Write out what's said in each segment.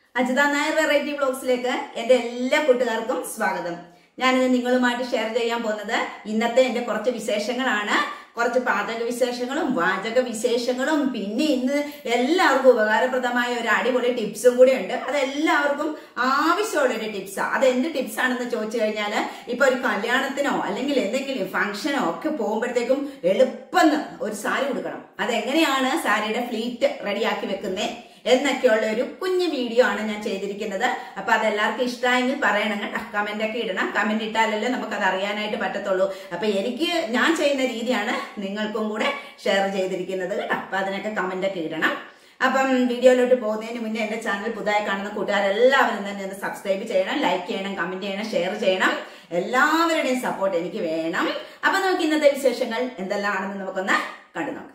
Ajitha Nair variety ബ്ലോഗ്സിലേക്ക് എൻ്റെ എല്ലാ കൂട്ടുകാർക്കും സ്വാഗതം ഞാനിന്ന് നിങ്ങളുമായിട്ട് ഷെയർ ചെയ്യാൻ പോകുന്നത് ഇന്നത്തെ എൻ്റെ കുറച്ച് വിശേഷങ്ങളാണ് കുറച്ച് പാചക വിശേഷങ്ങളും വാചക വിശേഷങ്ങളും പിന്നെ ഇന്ന് എല്ലാവർക്കും ഉപകാരപ്രദമായ ഒരു അടിപൊളി ടിപ്സും കൂടി ഉണ്ട് അത് എല്ലാവർക്കും ആവശ്യമുള്ള ഒരു ടിപ്സാണ് അത് എന്ത് ടിപ്സ് ആണെന്ന് ചോദിച്ചു കഴിഞ്ഞാൽ ഇപ്പൊ ഒരു കല്യാണത്തിനോ അല്ലെങ്കിൽ എന്തെങ്കിലും ഫംഗ്ഷനോ ഒക്കെ പോകുമ്പോഴത്തേക്കും എളുപ്പം ഒരു സാരി കൊടുക്കണം അതെങ്ങനെയാണ് സാരിയുടെ ഫ്ലീറ്റ് റെഡിയാക്കി വെക്കുന്നത് എന്നൊക്കെയുള്ള ഒരു കുഞ്ഞു വീഡിയോ ആണ് ഞാൻ ചെയ്തിരിക്കുന്നത് അപ്പൊ അതെല്ലാവർക്കും ഇഷ്ടമായെങ്കിൽ പറയണം കേട്ടോ കമന്റ് ഒക്കെ ഇടണം കമന്റ് ഇട്ടാലല്ലേ നമുക്ക് അത് അറിയാനായിട്ട് പറ്റത്തുള്ളൂ അപ്പൊ എനിക്ക് ഞാൻ ചെയ്യുന്ന രീതിയാണ് നിങ്ങൾക്കും കൂടെ ഷെയർ ചെയ്തിരിക്കുന്നത് കേട്ടോ അപ്പൊ അതിനൊക്കെ കമന്റ് ഒക്കെ ഇടണം അപ്പം വീഡിയോയിലോട്ട് പോകുന്നതിന് മുന്നേ എന്റെ ചാനൽ പുതുതായി കാണുന്ന കൂട്ടുകാരെല്ലാവരും തന്നെ ഒന്ന് സബ്സ്ക്രൈബ് ചെയ്യണം ലൈക്ക് ചെയ്യണം കമന്റ് ചെയ്യണം ഷെയർ ചെയ്യണം എല്ലാവരുടെയും സപ്പോർട്ട് എനിക്ക് വേണം അപ്പൊ നമുക്ക് ഇന്നത്തെ വിശേഷങ്ങൾ എന്തെല്ലാം ആണെന്ന് നമുക്കൊന്ന് കണ്ടു നോക്കാം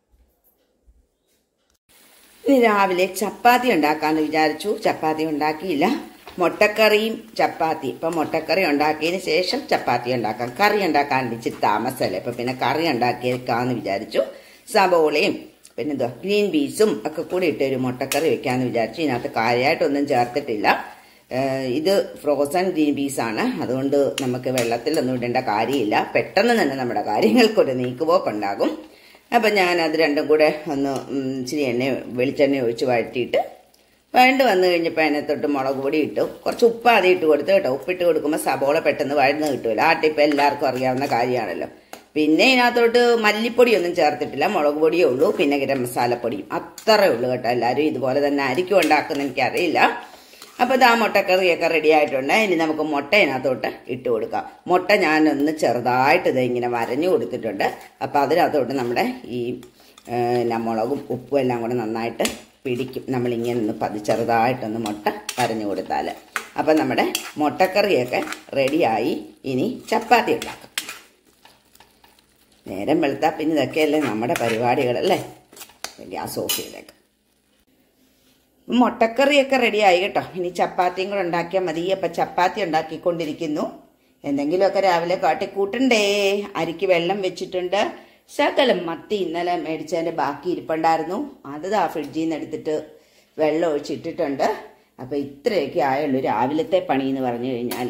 ഇനി രാവിലെ ചപ്പാത്തി ഉണ്ടാക്കാന്ന് വിചാരിച്ചു ചപ്പാത്തി ഉണ്ടാക്കിയില്ല മുട്ടക്കറിയും ചപ്പാത്തി ഇപ്പം മുട്ടക്കറി ഉണ്ടാക്കിയതിന് ശേഷം ചപ്പാത്തി ഉണ്ടാക്കാം കറി ഉണ്ടാക്കാൻ ഇച്ചിരി താമസമല്ലേ ഇപ്പം പിന്നെ കറി ഉണ്ടാക്കിയേക്കാന്ന് വിചാരിച്ചു സബോളയും പിന്നെ എന്തുവാ ഗ്രീൻ പീസും ഒക്കെ കൂടി ഇട്ട് ഒരു മുട്ടക്കറി വെക്കാമെന്ന് വിചാരിച്ചു ഇതിനകത്ത് കാര്യമായിട്ടൊന്നും ചേർത്തിട്ടില്ല ഏഹ് ഇത് ഫ്രോസൺ ഗ്രീൻ പീസാണ് അതുകൊണ്ട് നമുക്ക് വെള്ളത്തിലൊന്നും ഇടേണ്ട കാര്യമില്ല പെട്ടെന്ന് തന്നെ നമ്മുടെ കാര്യങ്ങൾക്കൊരു നീക്കുപോക്കുണ്ടാകും അപ്പം ഞാൻ അത് രണ്ടും കൂടെ ഒന്ന് ഉം, ഇച്ചിരി എണ്ണ വെളിച്ചെണ്ണ ഒഴിച്ച് വഴറ്റിയിട്ട് വഴണ്ട് വന്നു കഴിഞ്ഞപ്പോൾ അതിനകത്തോട്ട് മുളക് പൊടി ഇട്ടു കുറച്ച് ഉപ്പ് ആദ്യം ഇട്ട് കൊടുത്തു കേട്ടോ ഉപ്പിട്ട് കൊടുക്കുമ്പോൾ സബോള പെട്ടെന്ന് വഴന്ന് കിട്ടുമല്ലോ ആ ടിപ്പ് എല്ലാവർക്കും അറിയാവുന്ന കാര്യമാണല്ലോ പിന്നെ ഇതിനകത്തോട്ട് മല്ലിപ്പൊടിയൊന്നും ചേർത്തിട്ടില്ല മുളക് പൊടിയേ ഉള്ളൂ പിന്നെ ഗരം മസാലപ്പൊടിയും അത്രേ ഉള്ളൂ കേട്ടോ എല്ലാവരും ഇതുപോലെ തന്നെ ആയിരിക്കും ഉണ്ടാക്കുന്ന എനിക്കറിയില്ല അപ്പോൾ ഇതാ മുട്ടക്കറിയൊക്കെ റെഡി ആയിട്ടുണ്ട് ഇനി നമുക്ക് മുട്ട ഇതിനകത്തോട്ട് ഇട്ട് കൊടുക്കാം മുട്ട ഞാനൊന്ന് ചെറുതായിട്ട് ഇത് ഇങ്ങനെ വരഞ്ഞു കൊടുത്തിട്ടുണ്ട് അപ്പോൾ അതിനകത്തോട്ട് നമ്മുടെ ഈ ഏഹ്, മുളകും ഉപ്പും എല്ലാം കൂടെ നന്നായിട്ട് പിടിക്കും നമ്മളിങ്ങനെ ഒന്ന് പതി ചെറുതായിട്ടൊന്ന് മുട്ട വരഞ്ഞു കൊടുത്താൽ അപ്പം നമ്മുടെ മുട്ടക്കറിയൊക്കെ റെഡിയായി ഇനി ചപ്പാത്തി ഉണ്ടാക്കാം നേരം വെളുത്താൽ പിന്നെ ഇതൊക്കെയല്ലേ നമ്മുടെ പരിപാടികളല്ലേ ഗ്യാസ് ഓഫ് ചെയ്തേക്കാം മുട്ടക്കറിയൊക്കെ റെഡിയായി കേട്ടോ ഇനി ചപ്പാത്തിയും കൂടെ ഉണ്ടാക്കിയാൽ മതി അപ്പം ചപ്പാത്തി ഉണ്ടാക്കിക്കൊണ്ടിരിക്കുന്നു എന്തെങ്കിലുമൊക്കെ രാവിലെ കാട്ടിക്കൂട്ടണ്ടേ അരിക്ക് വെള്ളം വെച്ചിട്ടുണ്ട് ശകലം മത്തി ഇന്നലെ മേടിച്ചതിൻ്റെ ബാക്കി ഇരിപ്പുണ്ടായിരുന്നു അത് ആ ഫ്രിഡ്ജിൽ നിന്ന് എടുത്തിട്ട് വെള്ളം ഒഴിച്ചിട്ടിട്ടുണ്ട് അപ്പം ഇത്രയൊക്കെ ആയുള്ളൂ രാവിലത്തെ പണി എന്ന് പറഞ്ഞു കഴിഞ്ഞാൽ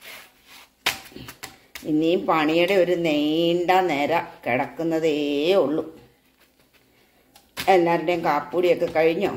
ഇനിയും പണിയുടെ ഒരു നീണ്ട നേര കിടക്കുന്നതേ ഉള്ളൂ എല്ലാവരുടെയും കാപ്പൂടിയൊക്കെ കഴിഞ്ഞോ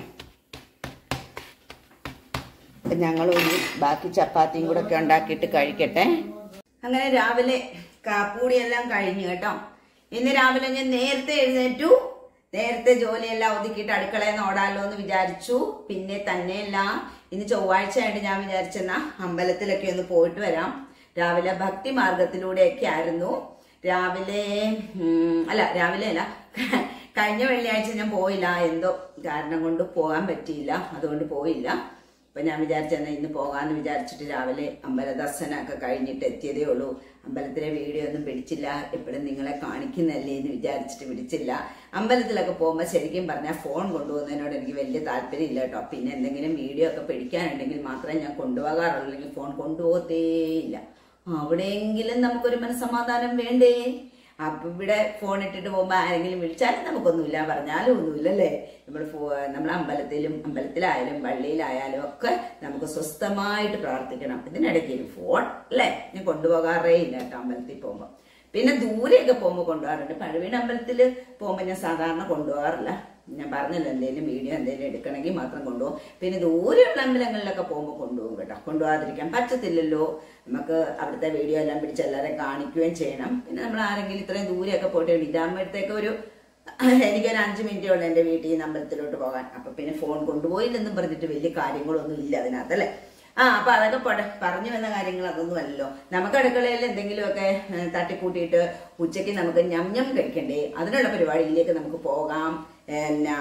അപ്പം ഞങ്ങളും ഇനി ബാക്കി ചപ്പാത്തിയും കൂടെ ഒക്കെ ഉണ്ടാക്കിയിട്ട് കഴിക്കട്ടെ അങ്ങനെ രാവിലെ കാപ്പൂടിയെല്ലാം കഴിഞ്ഞു കേട്ടോ ഇന്ന് രാവിലെ ഞാൻ നേരത്തെ എഴുന്നേറ്റു നേരത്തെ ജോലിയെല്ലാം ഒതുക്കിയിട്ട് അടുക്കളയിൽ നിന്ന് ഓടാലോ എന്ന് വിചാരിച്ചു പിന്നെ തന്നെയല്ല ഇന്ന് ചൊവ്വാഴ്ചയായിട്ട് ഞാൻ വിചാരിച്ചെന്നാ അമ്പലത്തിലൊക്കെ ഒന്ന് പോയിട്ട് വരാം രാവിലെ ഭക്തി മാർഗത്തിലൂടെയൊക്കെ ആയിരുന്നു രാവിലെ ഉം, അല്ല രാവിലെ അല്ല കഴിഞ്ഞ വെള്ളിയാഴ്ച ഞാൻ പോയില്ല എന്തോ കാരണം കൊണ്ട് പോകാൻ പറ്റിയില്ല അതുകൊണ്ട് പോയില്ല അപ്പൊ ഞാൻ വിചാരിച്ചെന്നാ ഇന്ന് പോകാന്ന് വിചാരിച്ചിട്ട് രാവിലെ അമ്പല ദർശനമൊക്കെ കഴിഞ്ഞിട്ട് എത്തിയതേ ഉള്ളൂ അമ്പലത്തിലെ വീഡിയോ ഒന്നും പിടിച്ചില്ല എപ്പോഴും നിങ്ങളെ കാണിക്കുന്നല്ലേ എന്ന് വിചാരിച്ചിട്ട് പിടിച്ചില്ല അമ്പലത്തിലൊക്കെ പോകുമ്പോൾ ശരിക്കും പറഞ്ഞാൽ ഫോൺ കൊണ്ടുപോകുന്നതിനോട് എനിക്ക് വലിയ താല്പര്യമില്ല കേട്ടോ പിന്നെ എന്തെങ്കിലും വീഡിയോ ഒക്കെ പിടിക്കാനുണ്ടെങ്കിൽ മാത്രമേ ഞാൻ കൊണ്ടുപോകാറുള്ളൂ അല്ലെങ്കിൽ ഫോൺ കൊണ്ടുപോകത്തേയില്ല അവിടെയെങ്കിലും നമുക്കൊരു മനസ്സമാധാനം വേണ്ടേ അപ്പൊ ഇവിടെ ഫോൺ ഇട്ടിട്ട് പോകുമ്പോൾ ആരെങ്കിലും വിളിച്ചാലും നമുക്കൊന്നുമില്ല പറഞ്ഞാലും ഒന്നുമില്ലല്ലേ നമ്മൾ നമ്മൾ അമ്പലത്തിലും അമ്പലത്തിലായാലും പള്ളിയിലായാലും ഒക്കെ നമുക്ക് സ്വസ്ഥമായിട്ട് പ്രാർത്ഥിക്കണം ഇതിനിടയ്ക്ക് ഒരു ഫോൺ അല്ലേ ഞാൻ കൊണ്ടുപോകാറേ ഇല്ല കേട്ടോ അമ്പലത്തിൽ പോകുമ്പോൾ പിന്നെ ദൂരെയൊക്കെ പോകുമ്പോൾ കൊണ്ടുപോകാറുണ്ട് പഴവീട് അമ്പലത്തിൽ പോകുമ്പോൾ ഞാൻ സാധാരണ കൊണ്ടുപോകാറില്ല ഞാൻ പറഞ്ഞല്ലോ എന്തെങ്കിലും വീഡിയോ എന്തെങ്കിലും എടുക്കണമെങ്കിൽ മാത്രം കൊണ്ടുപോകും പിന്നെ ദൂരെയുള്ള അമ്പലങ്ങളിലൊക്കെ പോകുമ്പോൾ കൊണ്ടുപോകും കേട്ടോ കൊണ്ടുപോകാതിരിക്കാൻ പറ്റത്തില്ലല്ലോ നമുക്ക് അവിടുത്തെ വീഡിയോ എല്ലാം പിടിച്ച് എല്ലാവരെയും കാണിക്കുകയും ചെയ്യണം പിന്നെ നമ്മൾ ആരെങ്കിലും ഇത്രയും ദൂരെയൊക്കെ പോയിട്ട് ഇതാകുമ്പോഴത്തേക്ക് ഒരു എനിക്കൊരു അഞ്ച് മിനിറ്റേ ഉള്ളൂ എൻ്റെ വീട്ടിൽ നിന്ന് അമ്പലത്തിലോട്ട് പോകാൻ അപ്പൊ പിന്നെ ഫോൺ കൊണ്ടുപോയില്ലെന്നും പറഞ്ഞിട്ട് വലിയ കാര്യങ്ങളൊന്നും ഇല്ല അതിനകത്ത് അല്ലേ ആ അപ്പൊ അതൊക്കെ പോട്ടെ പറഞ്ഞു വന്ന കാര്യങ്ങൾ അതൊന്നും അല്ലല്ലോ നമുക്ക് അടുക്കളയിൽ എന്തെങ്കിലുമൊക്കെ ഏഹ്, തട്ടിക്കൂട്ടിയിട്ട് ഉച്ചയ്ക്ക് നമുക്ക് ഞം ഞം കഴിക്കണ്ടേ അതിനുള്ള പരിപാടിയിലേക്ക് നമുക്ക് പോകാം എന്നാ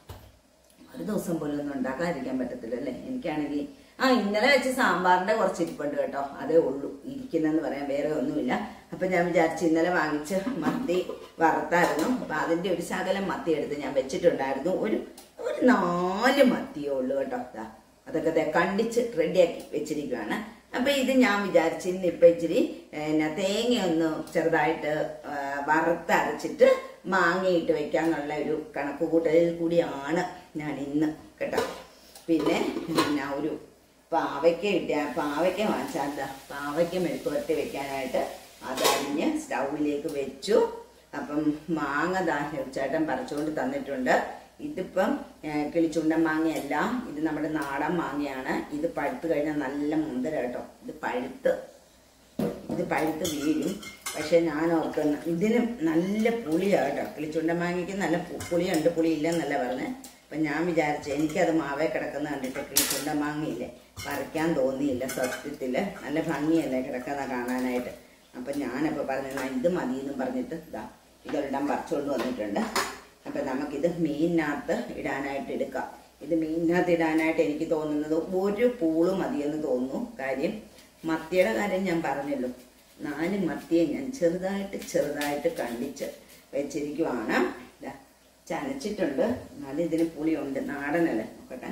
ഒരു ദിവസം പോലും ഒന്നും ഉണ്ടാക്കാതിരിക്കാൻ പറ്റത്തില്ല അല്ലേ എനിക്കാണെങ്കിൽ ആ ഇന്നലെ വെച്ച് സാമ്പാറിന്റെ കുറച്ച് ഇരിപ്പുണ്ട് കേട്ടോ അതേ ഉള്ളൂ ഇരിക്കുന്നെന്ന് പറയാൻ വേറെ ഒന്നുമില്ല അപ്പൊ ഞാൻ വിചാരിച്ചു ഇന്നലെ വാങ്ങിച്ച് മത്തി വറുത്തായിരുന്നു അപ്പൊ അതിന്റെ ഒരു ശകലം മത്തി എടുത്ത് ഞാൻ വെച്ചിട്ടുണ്ടായിരുന്നു ഒരു ഒരു നാല് മത്തിയേ ഉള്ളൂ കേട്ടോ ദാ അതൊക്കെ ദേ കണ്ടിച്ച് റെഡിയാക്കി വെച്ചിരിക്കുകയാണ് അപ്പൊ ഇത് ഞാൻ വിചാരിച്ചു ഇന്ന് ഇപ്പൊ ഇച്ചിരി പിന്നെ തേങ്ങ ഒന്ന് ചെറുതായിട്ട് ആ, വറുത്തരച്ചിട്ട് മാങ്ങയിട്ട് വെക്കാന്നുള്ള ഒരു കണക്ക് കൂട്ടലിൽ കൂടിയാണ് ഞാൻ ഇന്ന് കേട്ടോ പിന്നെ പിന്നെ ഒരു പാവയ്ക്ക കിട്ടിയ പാവയ്ക്ക വാങ്ങിച്ചാൽ ദാ പാവയ്ക്ക മെഴുക്കുവരട്ടി വെക്കാനായിട്ട് അതരിഞ്ഞ് സ്റ്റൗവിലേക്ക് വെച്ചു അപ്പം മാങ്ങ ദാ ചേട്ടൻ പറിച്ചുകൊണ്ട് തന്നിട്ടുണ്ട് ഇതിപ്പം ഏ, കിളിച്ചുണ്ടൻ മാങ്ങയല്ല ഇത് നമ്മുടെ നാടൻ മാങ്ങയാണ് ഇത് പഴുത്ത് കഴിഞ്ഞാൽ നല്ല മുന്തര കേട്ടോ ഇത് പഴുത്ത് ഇത് പഴുത്ത് വീഴും പക്ഷെ ഞാൻ ഓർക്കുന്ന ഇതിന് നല്ല പുളിയാണ് കേട്ടോ കിളിച്ചുണ്ടൻ മാങ്ങയ്ക്ക് നല്ല പു- പുളിയുണ്ട് പുളിയില്ല എന്നല്ല പറഞ്ഞത് അപ്പം ഞാൻ വിചാരിച്ചു എനിക്കത് മാവേ കിടക്കുന്ന കണ്ടിട്ട് കിളിച്ചുണ്ടൻ മാങ്ങയില്ലേ പറിക്കാൻ തോന്നിയില്ല സത്യത്തിൽ നല്ല ഭംഗിയല്ലേ കിടക്കുന്ന കാണാനായിട്ട് അപ്പം ഞാനപ്പോൾ പറഞ്ഞു "എന്നാ ഇത് മതി എന്നും പറഞ്ഞിട്ട് ഇതാ ഇതെല്ലാം പറിച്ചുകൊണ്ട് വന്നിട്ടുണ്ട് അപ്പം നമുക്കിത് മീനിനകത്ത് ഇടാനായിട്ട് എടുക്കാം ഇത് മീനിനകത്ത് ഇടാനായിട്ട് എനിക്ക് തോന്നുന്നത് ഒരു പൂള് മതിയെന്ന് തോന്നുന്നു കാര്യം മത്തിയുടെ കാര്യം ഞാൻ പറഞ്ഞല്ലോ നാല് മത്തിയെ ഞാൻ ചെറുതായിട്ട് ചെറുതായിട്ട് കണ്ടിച്ച് വെച്ചിരിക്കുവാണ് ദാ, ചനച്ചിട്ടുണ്ട് എന്നാലും ഇതിന് പുളിയുണ്ട് നാടനല്ലേ നോക്കട്ടെ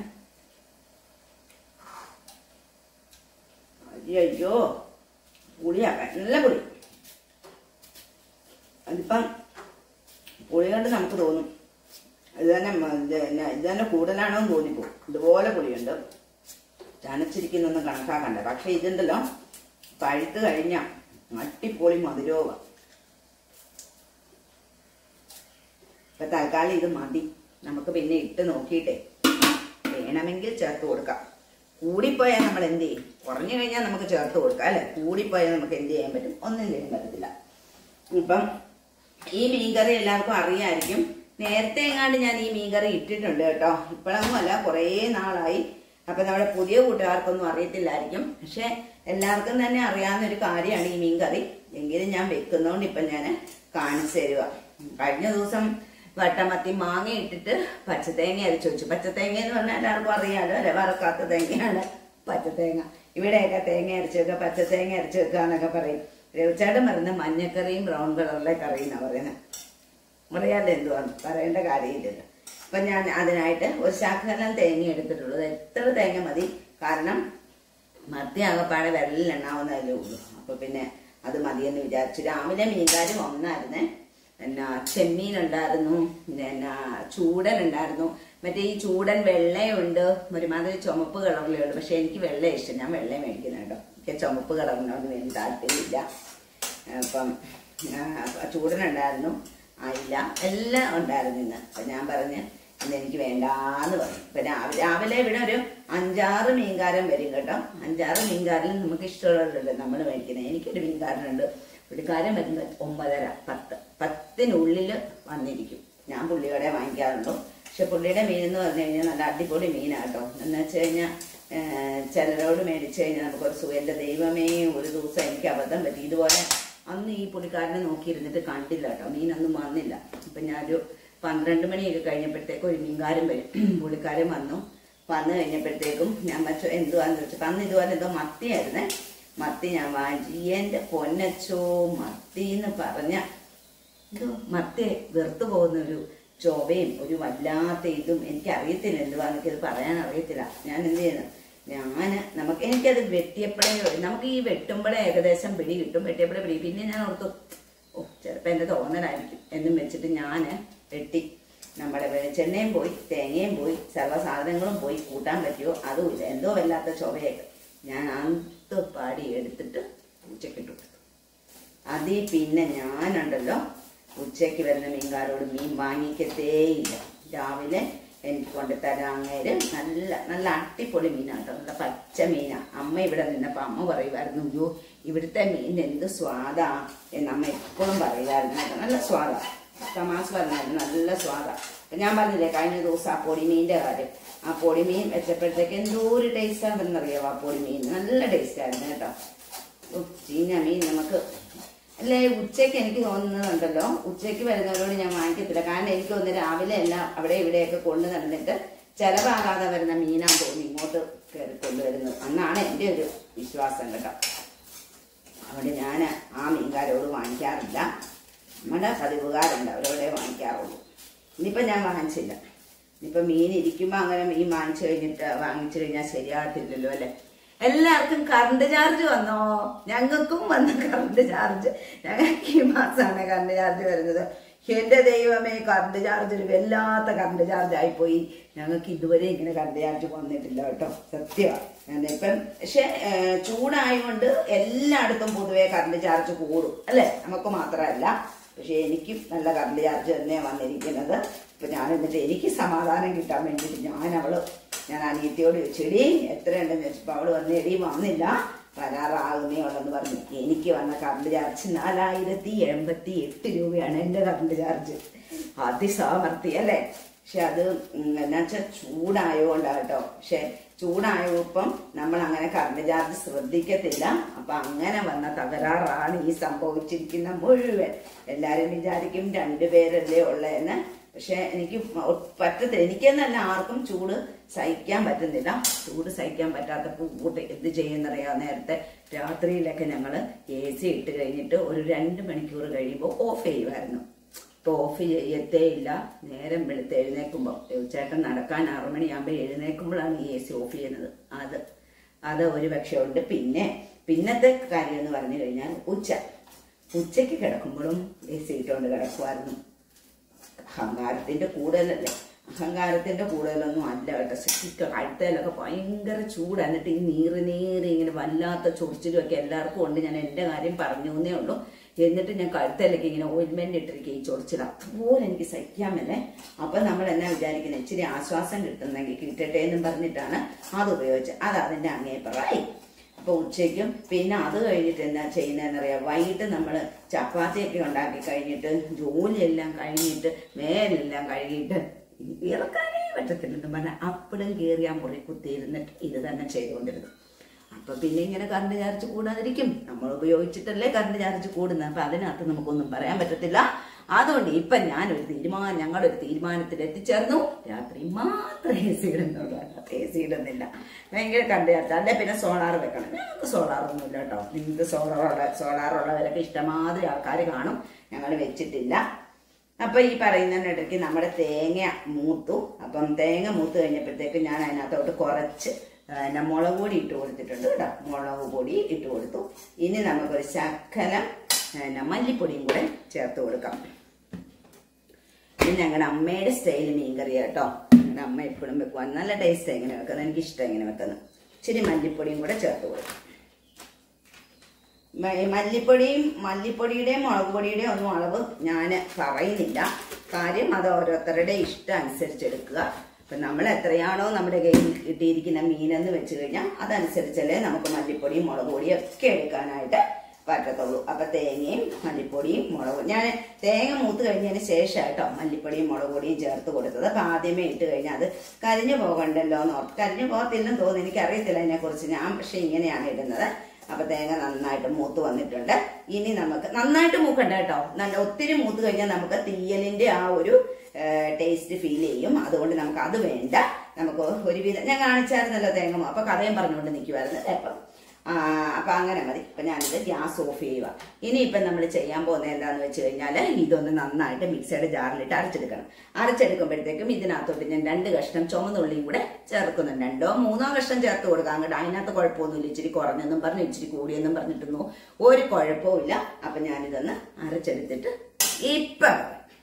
അയ്യോ പുളിയാ നല്ല പുളി അതിപ്പം പുളി കൊണ്ട് നമുക്ക് തോന്നും ഇത് തന്നെ മ- ഇത് തന്നെ ഇത് തന്നെ കൂടുതലാണോ എന്ന് തോന്നിപ്പോ ഇതുപോലെ പുളിയുണ്ട് ചനച്ചിരിക്കുന്നൊന്നും കണക്കാക്കണ്ട പക്ഷെ ഇതുണ്ടല്ലോ പഴുത്ത് കഴിഞ്ഞ അട്ടിപ്പൊളി മധുരവുക ഇപ്പൊ തൽക്കാലം ഇത് മതി നമുക്ക് പിന്നെ ഇട്ട് നോക്കിയിട്ടേ വേണമെങ്കിൽ ചേർത്ത് കൊടുക്കാം കൂടിപ്പോയാൽ നമ്മൾ എന്ത് ചെയ്യും കുറഞ്ഞു കഴിഞ്ഞാൽ നമുക്ക് ചേർത്ത് കൊടുക്കാം അല്ലെ കൂടിപ്പോയാൽ നമുക്ക് എന്ത് ചെയ്യാൻ പറ്റും ഒന്നും ചെയ്യാൻ പറ്റത്തില്ല ഇപ്പം ഈ മീൻകറി എല്ലാവർക്കും അറിയാമായിരിക്കും നേരത്തെ എങ്ങാണ്ട് ഞാൻ ഈ മീൻകറി ഇട്ടിട്ടുണ്ട് കേട്ടോ ഇപ്പോഴൊന്നും അല്ല കുറേ നാളായി അപ്പൊ നമ്മുടെ പുതിയ കൂട്ടുകാർക്കൊന്നും അറിയത്തില്ലായിരിക്കും പക്ഷെ എല്ലാവർക്കും തന്നെ അറിയാവുന്ന ഒരു കാര്യമാണ് ഈ മീൻകറി എങ്കിലും ഞാൻ വെക്കുന്നതുകൊണ്ട് ഇപ്പൊ ഞാൻ കാണിച്ചു തരുക കഴിഞ്ഞ ദിവസം വട്ടമത്തി മാങ്ങ ഇട്ടിട്ട് പച്ചത്തേങ്ങ അരച്ചു വെച്ചു പച്ചത്തേങ്ങ എന്ന് പറഞ്ഞാൽ എല്ലാവർക്കും അറിയാലോ അല്ലെ വറക്കാത്ത തേങ്ങയാണ് പച്ചത്തേങ്ങ ഇവിടെയൊക്കെ തേങ്ങ അരച്ച് വെക്കുക പച്ചത്തേങ്ങ അരച്ച് വെക്കുക എന്നൊക്കെ പറയും രവിച്ചേട്ടൻ പറയുന്ന മഞ്ഞക്കറിയും ബ്രൗൺ കളറിലെ കറി എന്നാ പറയുന്നത് അറിയാതെ എന്തുവാണ് പറയേണ്ട കാര്യമില്ലല്ലോ അപ്പൊ ഞാൻ അതിനായിട്ട് ഒരു ശകലം തേങ്ങ എടുത്തിട്ടുള്ളൂ അത് എത്ര തേങ്ങ മതി കാരണം മത്തി ആകപ്പാടെ വിരലിലെണ്ണാവുന്നതല്ലേ ഉള്ളൂ അപ്പൊ പിന്നെ അത് മതിയെന്ന് വിചാരിച്ചു രാവിലെ മീൻകാരും ഒന്നായിരുന്നേ എന്നാ ചെമ്മീൻ ഉണ്ടായിരുന്നു പിന്നെ എന്നാ ചൂടൻ ഉണ്ടായിരുന്നു മറ്റേ ഈ ചൂടൻ വെള്ളയുണ്ട് ഒരുമാതിരി ചുമപ്പ് കളറിലേ ഉള്ളൂ പക്ഷെ എനിക്ക് വെള്ള ഇഷ്ടം ഞാൻ വെള്ള മേടിക്കുന്നത് കേട്ടോ എനിക്ക് ചുമപ്പ് കളറിനോട് വേണ്ടി താല്പര്യമില്ല അപ്പം ആ, ചൂടനുണ്ടായിരുന്നു അയില എല്ലാം ഉണ്ടായിരുന്നു ഇന്ന് അപ്പൊ ഞാൻ പറഞ്ഞ് ഇന്ന് എനിക്ക് വേണ്ടാന്ന് പറഞ്ഞു ഇപ്പൊ രാവിലെ രാവിലെ ഇവിടെ ഒരു അഞ്ചാറ് മീൻകാരൻ വരും കേട്ടോ അഞ്ചാറ് മീൻകാരൻ നമുക്ക് ഇഷ്ടമുള്ളതല്ലേ നമ്മൾ മേടിക്കുന്നത് എനിക്കൊരു മീൻകാരനുണ്ട് പുള്ളിക്കാരൻ വരുന്നത് ഒമ്പതര പത്ത് പത്തിനുള്ളിൽ വന്നിരിക്കും ഞാൻ പുള്ളിയോടെ വാങ്ങിക്കാറുള്ളൂ പക്ഷെ പുള്ളിയുടെ മീൻ എന്ന് പറഞ്ഞു കഴിഞ്ഞാൽ നല്ല അടിപൊളി മീനാട്ടോ എന്ന് വെച്ച് കഴിഞ്ഞാൽ ചിലരോട് മേടിച്ചു കഴിഞ്ഞാൽ നമുക്കൊരു സുഖം എൻ്റെ ദൈവമേ ഒരു ദിവസം എനിക്ക് അബദ്ധം പറ്റി ഇതുപോലെ അന്ന് ഈ പുള്ളിക്കാരനെ നോക്കിയിരുന്നിട്ട് കണ്ടില്ല കേട്ടോ മീനൊന്നും വന്നില്ല അപ്പൊ ഞാനൊരു പന്ത്രണ്ട് മണിയൊക്കെ കഴിഞ്ഞപ്പോഴത്തേക്കും ഒരു മീൻകാരൻ വരും പുള്ളിക്കാരൻ വന്നു വന്നു കഴിഞ്ഞപ്പോഴത്തേക്കും ഞാൻ വെച്ചു എന്തുവാന്ന് ചോദിച്ചു അന്ന് ഇതുപോലെ എന്തോ മത്തിയായിരുന്നേ മത്തി ഞാൻ വാങ്ങിച്ചു എന്റെ പൊന്നച്ചോ മത്തി എന്ന് പറഞ്ഞ എന്തോ മത്തി വെറുത്തു പോകുന്ന ഒരു ചൊവയും ഒരു വല്ലാത്ത ഇതും എനിക്ക് അറിയത്തില്ല എന്തുവാ എനിക്കത് പറയാൻ അറിയത്തില്ല ഞാൻ എന്ത് ചെയ്യുന്നു ഞാന് നമുക്ക് എനിക്കത് വെട്ടിയപ്പോഴേ നമുക്ക് ഈ വെട്ടുമ്പോഴേ ഏകദേശം പിടി കിട്ടും വെട്ടിയപ്പോഴേ പിടി പിന്നെ ഞാൻ ഓർത്തു ഓ ചിലപ്പോൾ എൻ്റെ തോന്നലായിരിക്കും എന്നും വെച്ചിട്ട് ഞാൻ വെട്ടി നമ്മുടെ വെളിച്ചെണ്ണയും പോയി തേങ്ങയും പോയി സർവ്വ സാധനങ്ങളും പോയി കൂട്ടാൻ പറ്റുമോ അതുമില്ല എന്തോ വല്ലാത്ത ചൊവയൊക്കെ ഞാൻ അന്ത് പാടി എടുത്തിട്ട് ഉച്ചക്കിട്ടു കൊടുത്തു അതിൽ പിന്നെ ഞാനുണ്ടല്ലോ ഉച്ചയ്ക്ക് വരുന്ന മീൻകാരോട് മീൻ വാങ്ങിക്കത്തേയില്ല രാവിലെ എനിക്ക് കൊണ്ട് തരാങ്ങേര് നല്ല നല്ല അട്ടിപ്പൊളി മീനാട്ടോ നല്ല പച്ച മീനാ അമ്മ ഇവിടെ നിന്നപ്പോൾ അമ്മ പറയുമായിരുന്നു അയ്യോ ഇവിടുത്തെ മീൻ എന്ത് സ്വാദാ എന്ന് അമ്മ എപ്പോഴും പറയുമായിരുന്നു കേട്ടോ. നല്ല സ്വാദാ തമാശ പറഞ്ഞായിരുന്നു നല്ല സ്വാദാ അപ്പൊ ഞാൻ പറഞ്ഞില്ലേ കഴിഞ്ഞ ദിവസം ആ പൊടിമീൻ്റെ കാര്യം ആ പൊടിമീൻ വെച്ചപ്പോഴത്തേക്ക് എന്തോ ഒരു ടേസ്റ്റ് ആണെന്നറിയാമോ ആ പൊടിമീൻ നല്ല ടേസ്റ്റ് ആയിരുന്നു കേട്ടോ ഉം, ചീഞ്ഞ മീൻ നമുക്ക് അല്ലേ ഉച്ചയ്ക്ക് എനിക്ക് തോന്നുന്നുണ്ടല്ലോ ഉച്ചയ്ക്ക് വരുന്നവരോട് ഞാൻ വാങ്ങിക്കത്തില്ല കാരണം എനിക്ക് ഒന്ന് രാവിലെ എല്ലാം അവിടെ ഇവിടെയൊക്കെ കൊണ്ടു നടന്നിട്ട് ചെലവാകാതെ വരുന്ന മീനാന്ന് തോന്നി ഇങ്ങോട്ട് കയറി കൊണ്ടുവരുന്നത് എന്നാണ് എൻ്റെ ഒരു വിശ്വാസം കേട്ടോ അവിടെ ഞാൻ ആ മീൻകാരോട് വാങ്ങിക്കാറില്ല നമ്മുടെ പതിവുകാരുണ്ട് അവരോടെ വാങ്ങിക്കാറുള്ളൂ ഇനിയിപ്പോൾ ഞാൻ വാങ്ങിച്ചില്ല ഇനിയിപ്പോൾ മീൻ ഇരിക്കുമ്പോൾ അങ്ങനെ മീൻ വാങ്ങിച്ചു കഴിഞ്ഞിട്ട് വാങ്ങിച്ചു കഴിഞ്ഞാൽ ശരിയാകത്തില്ലല്ലോ അല്ലേ എല്ലാവർക്കും കറണ്ട് ചാർജ് വന്നോ ഞങ്ങൾക്കും വന്ന കറണ്ട് ചാർജ് ഞങ്ങൾക്ക് ഈ മാസമാണ് കറണ്ട് ചാർജ് വരുന്നത് എന്റെ ദൈവമേ കറണ്ട് ചാർജ് ഒരു വല്ലാത്ത കറണ്ട് ചാർജ് ആയിപ്പോയി ഞങ്ങൾക്ക് ഇതുവരെ ഇങ്ങനെ കറണ്ട് ചാർജ് വന്നിട്ടില്ല കേട്ടോ സത്യമാണ് ഇപ്പം പക്ഷെ ഏഹ്, ചൂടായതുകൊണ്ട് എല്ലായിടത്തും പൊതുവെ കറണ്ട് ചാർജ് കൂടും അല്ലേ നമുക്ക് മാത്രമല്ല പക്ഷെ എനിക്കും നല്ല കറണ്ട് ചാർജ് തന്നെയാണ് വന്നിരിക്കുന്നത് ഇപ്പൊ ഞാൻ എന്നിട്ട് എനിക്ക് സമാധാനം കിട്ടാൻ വേണ്ടിയിട്ട് ഞാൻ അവള് ഞാൻ അനിയത്തിയോട് ചോദിച്ചെടി എത്രയുണ്ടെന്ന് ചോദിച്ചപ്പോൾ അവള് വന്ന് എടി വന്നില്ല വരാറാകുന്നേ ഉള്ളെന്ന് പറഞ്ഞു എനിക്ക് വന്ന കറണ്ട് ചാർജ് നാലായിരത്തി എൺപത്തി എട്ട് രൂപയാണ് എൻ്റെ കറണ്ട് ചാർജ് അതിസാമർത്തി അല്ലേ പക്ഷെ അത് എന്നാ വെച്ചാൽ ചൂടായതുകൊണ്ടാണ് കേട്ടോ പക്ഷെ ചൂടായപ്പം നമ്മൾ അങ്ങനെ കറണ്ട് ചാർജ് ശ്രദ്ധിക്കത്തില്ല അപ്പൊ അങ്ങനെ വന്ന തകരാറാണ് ഈ സംഭവിച്ചിരിക്കുന്ന മുഴുവൻ എല്ലാരും വിചാരിക്കും രണ്ടുപേരല്ലേ ഉള്ളതെന്ന് പക്ഷെ എനിക്ക് ഒ- പറ്റത്തില്ല എനിക്കെന്നല്ല ആർക്കും ചൂട് സഹിക്കാൻ പറ്റുന്നില്ല ചൂട് സഹിക്കാൻ പറ്റാത്തപ്പോൾ കൂട്ട് എന്ത് ചെയ്യുന്നറിയാം നേരത്തെ രാത്രിയിലൊക്കെ ഞങ്ങൾ എ സി ഇട്ട് കഴിഞ്ഞിട്ട് ഒരു രണ്ട് മണിക്കൂർ കഴിയുമ്പോൾ ഓഫ് ചെയ്യുമായിരുന്നു ഇപ്പൊ ഓഫ് ചെയ്യത്തേ ഇല്ല നേരം വെളുത്ത് എഴുന്നേക്കുമ്പോൾ ചേട്ടൻ നടക്കാൻ ആറു മണിയാകുമ്പോൾ എഴുന്നേക്കുമ്പോഴാണ് ഈ എ സി ഓഫ് ചെയ്യുന്നത് അത് അത് ഒരു പക്ഷേ ഉണ്ട് പിന്നെ പിന്നത്തെ കാര്യം എന്ന് പറഞ്ഞു കഴിഞ്ഞാൽ ഉച്ച ഉച്ചയ്ക്ക് കിടക്കുമ്പോഴും എ സി ഇട്ടുകൊണ്ട് കിടക്കുമായിരുന്നു അഹങ്കാരത്തിന്റെ കൂടുതലല്ലേ അഹങ്കാരത്തിന്റെ കൂടുതലൊന്നും അല്ല കേട്ടോ ശരിക്കും കഴുത്തേലൊക്കെ ഭയങ്കര ചൂട് എന്നിട്ട് ഈ നീറ് നീറ് ഇങ്ങനെ വല്ലാത്ത ചൊറിച്ചിലും ഒക്കെ എല്ലാവർക്കും ഉണ്ട് ഞാൻ എൻ്റെ കാര്യം പറഞ്ഞു എന്നേ ഉള്ളൂ എന്നിട്ട് ഞാൻ കഴുത്തേലൊക്കെ ഇങ്ങനെ ഓയിൽമെന്റ് ഇട്ടിരിക്കുക ഈ ചൊറിച്ചിൽ അതുപോലെ എനിക്ക് സഹിക്കാമല്ലേ അപ്പൊ നമ്മൾ എന്നാ വിചാരിക്കുന്നത് ഇച്ചിരി ആശ്വാസം കിട്ടുന്നെങ്കിൽ കിട്ടട്ടെ എന്നും പറഞ്ഞിട്ടാണ് അത് ഉപയോഗിച്ചത് അത് അതിന്റെ അങ്ങേപ്പറായി അപ്പൊ ഉച്ചയ്ക്കും പിന്നെ അത് കഴിഞ്ഞിട്ട് എന്താ ചെയ്യുന്നതെന്നറിയാം വൈകിട്ട് നമ്മൾ ചപ്പാത്തിയൊക്കെ ഉണ്ടാക്കി കഴിഞ്ഞിട്ട് ജോലിയെല്ലാം കഴിഞ്ഞിട്ട് മേലെല്ലാം കഴുകിയിട്ട് ഇറക്കാനേ പറ്റത്തില്ലെന്ന് പറഞ്ഞാൽ അപ്പടും കയറിയാ മുറി കുത്തിയിരുന്നിട്ട് ഇത് തന്നെ ചെയ്തുകൊണ്ടിരുന്നു അപ്പൊ പിന്നെ ഇങ്ങനെ കറണ്ട് ചാർജ് കൂടാതിരിക്കും നമ്മൾ ഉപയോഗിച്ചിട്ടല്ലേ കറണ്ട് ചാർജ് കൂടുന്നത് അപ്പൊ അതിനകത്ത് നമുക്കൊന്നും പറയാൻ പറ്റത്തില്ല അതുകൊണ്ട് ഇപ്പൊ ഞാനൊരു തീരുമാനം ഞങ്ങളൊരു തീരുമാനത്തിൽ എത്തിച്ചേർന്നു രാത്രി മാത്രം എ സി ഇടുന്നുള്ളൂ എ സി ഇടുന്നില്ല ഭയങ്കര കറണ്ട് ചാർജ് അല്ലെ പിന്നെ സോളാർ വെക്കണം ഞങ്ങൾക്ക് സോളാർ ഒന്നുമില്ല കേട്ടോ നിങ്ങൾക്ക് സോളാറുള്ള സോളാറുള്ളവരൊക്കെ ഇഷ്ടമാതിരി ആൾക്കാർ കാണും ഞങ്ങൾ വെച്ചിട്ടില്ല അപ്പൊ ഈ പറയുന്നതിനിടയ്ക്ക് നമ്മുടെ തേങ്ങ മൂത്തു അപ്പം തേങ്ങ മൂത്ത് കഴിഞ്ഞപ്പോഴത്തേക്ക് ഞാൻ അതിനകത്തോട്ട് കുറച്ച് പിന്നെ മുളക് പൊടി ഇട്ട് കൊടുത്തിട്ടുണ്ട് കേട്ടോ മുളക് പൊടി ഇട്ട് കൊടുത്തു ഇനി നമുക്കൊരു ശക്കലം പിന്നെ മല്ലിപ്പൊടിയും കൂടെ ചേർത്ത് കൊടുക്കാം ഇത് ഞങ്ങളുടെ അമ്മയുടെ സ്റ്റൈൽ മീൻകറി കേട്ടോ ഞങ്ങളുടെ അമ്മ എപ്പോഴും വെക്കുവാൻ നല്ല ടേസ്റ്റ് എങ്ങനെ വെക്കുന്നത് എനിക്ക് ഇഷ്ടം എങ്ങനെ വെക്കുന്നത് ഇച്ചിരി മല്ലിപ്പൊടിയും കൂടെ ചേർത്ത് കൊടുക്കും മ- മല്ലിപ്പൊടിയും മല്ലിപ്പൊടിയുടെയും മുളക് പൊടിയുടെയും ഒന്നും അളവ് ഞാൻ പറയുന്നില്ല കാര്യം അത് ഓരോരുത്തരുടെ ഇഷ്ടം അനുസരിച്ച് എടുക്കുക അപ്പൊ നമ്മൾ എത്രയാണോ നമ്മുടെ കയ്യിൽ കിട്ടിയിരിക്കുന്ന മീനെന്ന് വെച്ച് കഴിഞ്ഞാൽ അതനുസരിച്ചല്ലേ നമുക്ക് മല്ലിപ്പൊടിയും മുളക് പൊടിയും ഒക്കെ എടുക്കാനായിട്ട് പറ്റത്തുള്ളൂ അപ്പൊ തേങ്ങയും മല്ലിപ്പൊടിയും മുളക് ഞാൻ തേങ്ങ മൂത്ത് കഴിഞ്ഞതിന് ശേഷം കേട്ടോ മല്ലിപ്പൊടിയും മുളക് പൊടിയും ചേർത്ത് കൊടുത്തത് അപ്പൊ ആദ്യമേ ഇട്ട് കഴിഞ്ഞാൽ അത് കരിഞ്ഞു പോകണ്ടല്ലോ എന്ന് ഓർത്ത് കരിഞ്ഞു പോകത്തില്ലെന്ന് തോന്നുന്നു എനിക്കറിയത്തില്ല അതിനെക്കുറിച്ച് ഞാൻ പക്ഷെ ഇങ്ങനെയാണ് ഇടുന്നത് അപ്പൊ തേങ്ങ നന്നായിട്ട് മൂത്ത് വന്നിട്ടുണ്ട് ഇനി നമുക്ക് നന്നായിട്ട് മൂക്കണ്ട കേട്ടോ നല്ല ഒത്തിരി മൂത്ത് കഴിഞ്ഞാൽ നമുക്ക് തീയലിന്റെ ആ ഒരു ടേസ്റ്റ് ഫീൽ ചെയ്യും അതുകൊണ്ട് നമുക്ക് അത് വേണ്ട നമുക്ക് ഒരുവിധം ഞാൻ കാണിച്ചായിരുന്നല്ലോ തേങ്ങ മൂ- അപ്പൊ കഥയും പറഞ്ഞുകൊണ്ട് നിൽക്കുമായിരുന്നു അപ്പം ആ, അപ്പൊ അങ്ങനെ മതി അപ്പൊ ഞാനിത് ഗ്യാസ് ഓഫ് ചെയ്യുക ഇനിയിപ്പം നമ്മൾ ചെയ്യാൻ പോകുന്നത് എന്താന്ന് വെച്ച് കഴിഞ്ഞാൽ ഇതൊന്ന് നന്നായിട്ട് മിക്സിയുടെ ജാറിലിട്ട് അരച്ചെടുക്കണം അരച്ചെടുക്കുമ്പോഴത്തേക്കും ഇതിനകത്തോട്ട് ഞാൻ രണ്ട് കഷ്ണം ചുമന്നുള്ളിയും കൂടെ ചേർക്കുന്നുണ്ട് രണ്ടോ മൂന്നോ കഷ്ണം ചേർത്ത് കൊടുക്കാം അങ്ങോട്ട് അതിനകത്ത് കുഴപ്പമൊന്നുമില്ല ഇച്ചിരി കുറഞ്ഞെന്നും പറഞ്ഞു ഇച്ചിരി കൂടിയെന്നും പറഞ്ഞിട്ടൊന്നും ഒരു കുഴപ്പമില്ല അപ്പൊ ഞാനിതൊന്ന് അരച്ചെടുത്തിട്ട് ഇപ്പം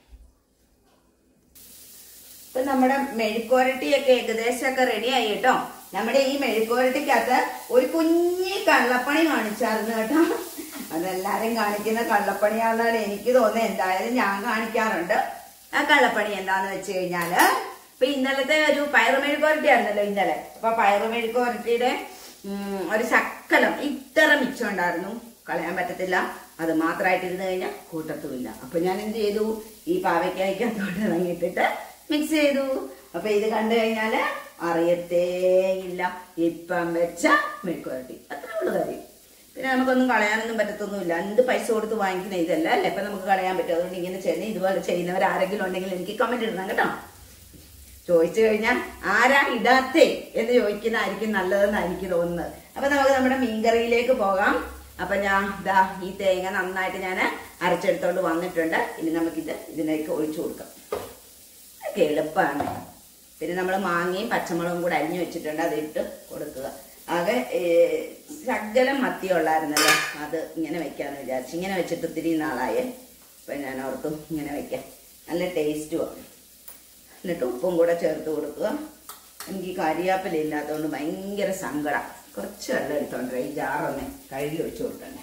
ഇപ്പൊ നമ്മുടെ മെഴുക്കുരട്ടിയൊക്കെ ഏകദേശമൊക്കെ റെഡിയായി കേട്ടോ നമ്മുടെ ഈ മെഴുക്കുരട്ടിക്കകത്ത് ഒരു കുഞ്ഞി കള്ളപ്പണി കാണിച്ചായിരുന്നു കേട്ടോ അതെല്ലാരും കാണിക്കുന്ന കള്ളപ്പണിയാണെന്നാണ് എനിക്ക് തോന്നുന്നത് എന്തായാലും ഞാൻ കാണിക്കാറുണ്ട് ആ കള്ളപ്പണി എന്താന്ന് വെച്ച് കഴിഞ്ഞാല് ഇപ്പൊ ഇന്നലത്തെ ഒരു പയറ് മെഴുക്കുരട്ടി ആയിരുന്നല്ലോ ഇന്നലെ അപ്പൊ പയറ് മെഴുക്കുരട്ടിയുടെ ഉം, ഒരു ശക്കലം ഇത്ര മിച്ചം ഉണ്ടായിരുന്നു കളയാൻ പറ്റത്തില്ല അത് മാത്രമായിട്ട് ഇരുന്ന് കഴിഞ്ഞാൽ കൂട്ടത്തുമില്ല അപ്പൊ ഞാൻ എന്ത് ചെയ്തു ഈ പാവയ്ക്കായ്ക്കകത്തോട്ട് ഇറങ്ങിയിട്ടിട്ട് മിക്സ് ചെയ്തു അപ്പൊ ഇത് കണ്ടു കഴിഞ്ഞാല് അറിയത്തേ ഇല്ല ഇപ്പം വെച്ച മെഴുക്കുവരട്ടി അത്രേ ഉള്ളു കാര്യം പിന്നെ നമുക്കൊന്നും കളയാനൊന്നും പറ്റത്തൊന്നുമില്ല എന്ത് പൈസ കൊടുത്ത് വാങ്ങിക്കുന്ന ഇതല്ല അല്ലേ ഇപ്പൊ നമുക്ക് കളയാൻ പറ്റും അതുകൊണ്ട് ഇങ്ങനെ ചെയ്യുന്ന ഇതുപോലെ ചെയ്യുന്നവർ ആരെങ്കിലും ഉണ്ടെങ്കിൽ എനിക്ക് കമന്റ് ഇടണം കേട്ടോ ചോദിച്ചു കഴിഞ്ഞാൽ ആരാ ഇടാത്തേ എന്ന് ചോദിക്കുന്നതായിരിക്കും നല്ലതെന്നാണ് എനിക്ക് തോന്നുന്നത് അപ്പൊ നമുക്ക് നമ്മുടെ മീൻകറിയിലേക്ക് പോകാം അപ്പൊ ഞാൻ ദാ ഈ തേങ്ങ നന്നായിട്ട് ഞാൻ അരച്ചെടുത്തോണ്ട് വന്നിട്ടുണ്ട് ഇനി നമുക്കിത് ഇതിലേക്ക് ഒഴിച്ചു കൊടുക്കാം ഒക്കെ എളുപ്പമാണ് പിന്നെ നമ്മൾ മാങ്ങയും പച്ചമുളകും കൂടെ അരിഞ്ഞു വെച്ചിട്ടുണ്ട് അത് ഇട്ട് കൊടുക്കുക ആകെ ഏ, ശകലം മത്തിയുള്ളായിരുന്നല്ലോ അത് ഇങ്ങനെ വെക്കാന്ന് വിചാരിച്ചു ഇങ്ങനെ വെച്ചിട്ട് ഒത്തിരി നാളായേ അപ്പം ഞാൻ ഓർത്തു ഇങ്ങനെ വയ്ക്കാം നല്ല ടേസ്റ്റുമാണ് എന്നിട്ട് ഉപ്പും കൂടെ ചേർത്ത് കൊടുക്കുക എനിക്ക് കരിയാപ്പില ഇല്ലാത്തതുകൊണ്ട് ഭയങ്കര സങ്കടം കുറച്ച് വെള്ളം എടുത്തോണ്ട് ഈ ജാറൊന്ന് കഴുകി ഒഴിച്ചു കൊടുക്കണ്ടേ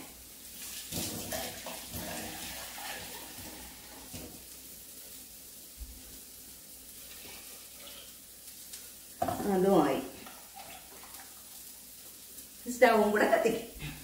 അതുമായി സ്റ്റൗവും കൂടെ കത്തിക്കും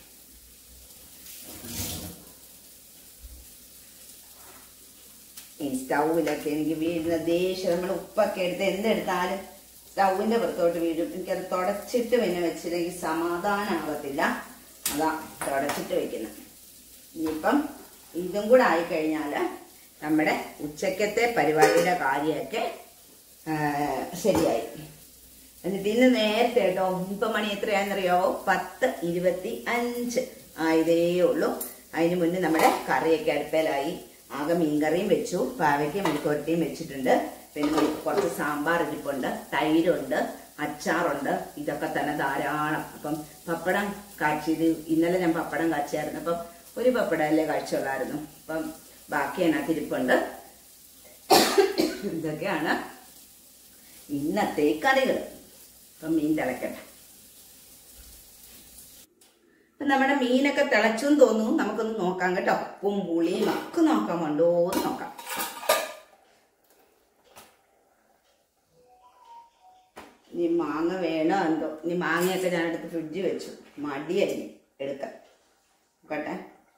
ഈ സ്റ്റൗവിലൊക്കെ എനിക്ക് വീഴുന്ന ദേഷ്യം നമ്മൾ ഉപ്പൊക്കെ എടുത്ത് എന്തെടുത്താലും സ്റ്റൗവിന്റെ പുറത്തോട്ട് വീഴും എനിക്കത് തുടച്ചിട്ട് പിന്നെ വെച്ചില്ലെങ്കിൽ സമാധാനമാകത്തില്ല അതാ തുടച്ചിട്ട് വെക്കുന്നത് ഇനിയിപ്പം ഇതും കൂടെ ആയിക്കഴിഞ്ഞാൽ നമ്മുടെ ഉച്ചക്കത്തെ പരിപാടിയുടെ കാര്യമൊക്കെ ആ, ശരിയായി എന്നിട്ട് ഇന്ന് നേരത്തെ കേട്ടോ ഇപ്പൊ മണി എത്രയാണെന്നറിയാവോ പത്ത് ഇരുപത്തി അഞ്ച് ആയതേ ഉള്ളൂ അതിന് മുന്നേ നമ്മുടെ കറിയൊക്കെ അടുപ്പേലായി ആകെ മീൻകറിയും വെച്ചു പാവയ്ക്ക് മെഴുക്കുരട്ടിയും വെച്ചിട്ടുണ്ട് പിന്നെ കുറച്ച് സാമ്പാർ ഇരിപ്പുണ്ട് തൈരുണ്ട് അച്ചാറുണ്ട് ഇതൊക്കെ തന്നെ ധാരാളം അപ്പം പപ്പടം കാച്ചിയത് ഇന്നലെ ഞാൻ പപ്പടം കാച്ചിയായിരുന്നു അപ്പം ഒരു പപ്പടം അല്ലേ കാഴ്ചയുള്ളായിരുന്നു അപ്പം ബാക്കി അതിനകത്ത് ഇരിപ്പുണ്ട് ഇതൊക്കെയാണ് ഇന്നത്തെ കറികൾ അപ്പം മീൻ തിളക്കട്ടെ അപ്പൊ നമ്മുടെ മീനൊക്കെ തിളച്ചും തോന്നുന്നു നമുക്കൊന്ന് നോക്കാം കേട്ടോ ഉപ്പും പുളിയും ഒക്കെ നോക്കാം ഉണ്ടോ എന്ന് നോക്കാം ഇനി മാങ്ങ വേണോ എന്തോ ഇനി മാങ്ങയൊക്കെ ഞാൻ എടുത്ത് ഫ്രിഡ്ജിൽ വെച്ചു മടിയായി എടുക്കാൻ നോക്കട്ടെ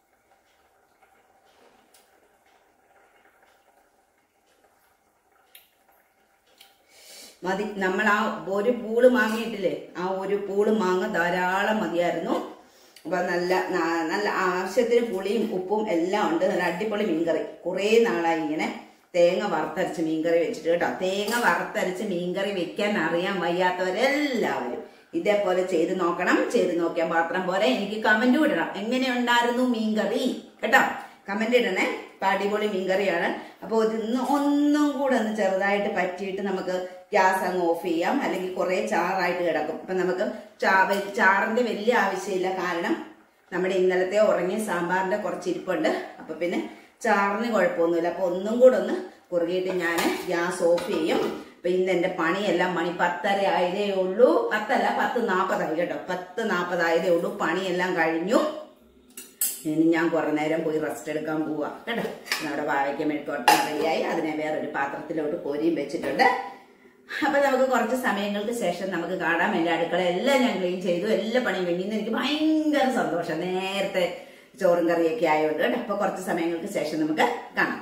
മതി നമ്മൾ ആ ഒരു പൂള് മാങ്ങിയിട്ടില്ലേ ആ ഒരു പൂള് മാങ്ങ ധാരാളം മതിയായിരുന്നു അപ്പൊ നല്ല ന- നല്ല ആവശ്യത്തിന് പുളിയും ഉപ്പും എല്ലാം ഉണ്ട് നല്ല അടിപൊളി മീൻകറി കുറേ നാളായി ഇങ്ങനെ തേങ്ങ വറുത്തരച്ച് മീൻകറി വെച്ചിട്ട് കേട്ടോ തേങ്ങ വറുത്തരച്ച് മീൻകറി വെക്കാൻ അറിയാൻ വയ്യാത്തവരെല്ലാവരും ഇതേപോലെ ചെയ്ത് നോക്കണം ചെയ്ത് നോക്കിയാൽ മാത്രം പോലെ എനിക്ക് കമന്റ് ഇടണം എങ്ങനെ ഉണ്ടായിരുന്നു മീൻകറി കേട്ടോ കമന്റ് ഇടണേ ഇപ്പൊ അടിപൊളി മീൻകറിയാണ് അപ്പോൾ ഇന്ന് ഒന്നും കൂടെ ഒന്ന് ചെറുതായിട്ട് പറ്റിയിട്ട് നമുക്ക് ഗ്യാസ് അങ്ങ് ഓഫ് ചെയ്യാം അല്ലെങ്കിൽ കുറെ ചാറായിട്ട് കിടക്കും അപ്പൊ നമുക്ക് ചാ- വെ- ചാറിന്റെ വലിയ ആവശ്യമില്ല കാരണം നമ്മുടെ ഇന്നലത്തെ ഉറങ്ങിയ സാമ്പാറിന്റെ കുറച്ച് ഇരിപ്പുണ്ട് അപ്പൊ പിന്നെ ചാറിന് കുഴപ്പമൊന്നുമില്ല അപ്പൊ ഒന്നും കൂടെ ഒന്ന് കുറുകിയിട്ട് ഞാൻ ഗ്യാസ് ഓഫ് ചെയ്യും അപ്പൊ ഇന്ന് എന്റെ പണിയെല്ലാം മണി പത്തര ആയതേ ഉള്ളൂ പത്തല്ല പത്ത് നാപ്പതായി കേട്ടോ പത്ത് നാപ്പതായതേ ഉള്ളൂ പണിയെല്ലാം കഴിഞ്ഞു ഇനി ഞാൻ കുറെ നേരം പോയി റെസ്റ്റ് എടുക്കാൻ പോവാ കേട്ടോ നമ്മുടെ വാഴയ്ക്ക് മെഴുക്കോട്ട റെഡിയായി അതിനെ വേറൊരു പാത്രത്തിലോട്ട് കോരിയും വെച്ചിട്ടുണ്ട് അപ്പൊ നമുക്ക് കുറച്ച് സമയങ്ങൾക്ക് ശേഷം നമുക്ക് കാണാം എന്റെ അടുക്കള എല്ലാം ഞാൻ ക്ലീൻ ചെയ്തു എല്ലാ പണിയും കഴിഞ്ഞു ഇന്ന് എനിക്ക് ഭയങ്കര സന്തോഷം നേരത്തെ ചോറും കറിയൊക്കെ ആയതുകൊണ്ട് കേട്ടോ അപ്പൊ കുറച്ച് സമയങ്ങൾക്ക് ശേഷം നമുക്ക് കാണാം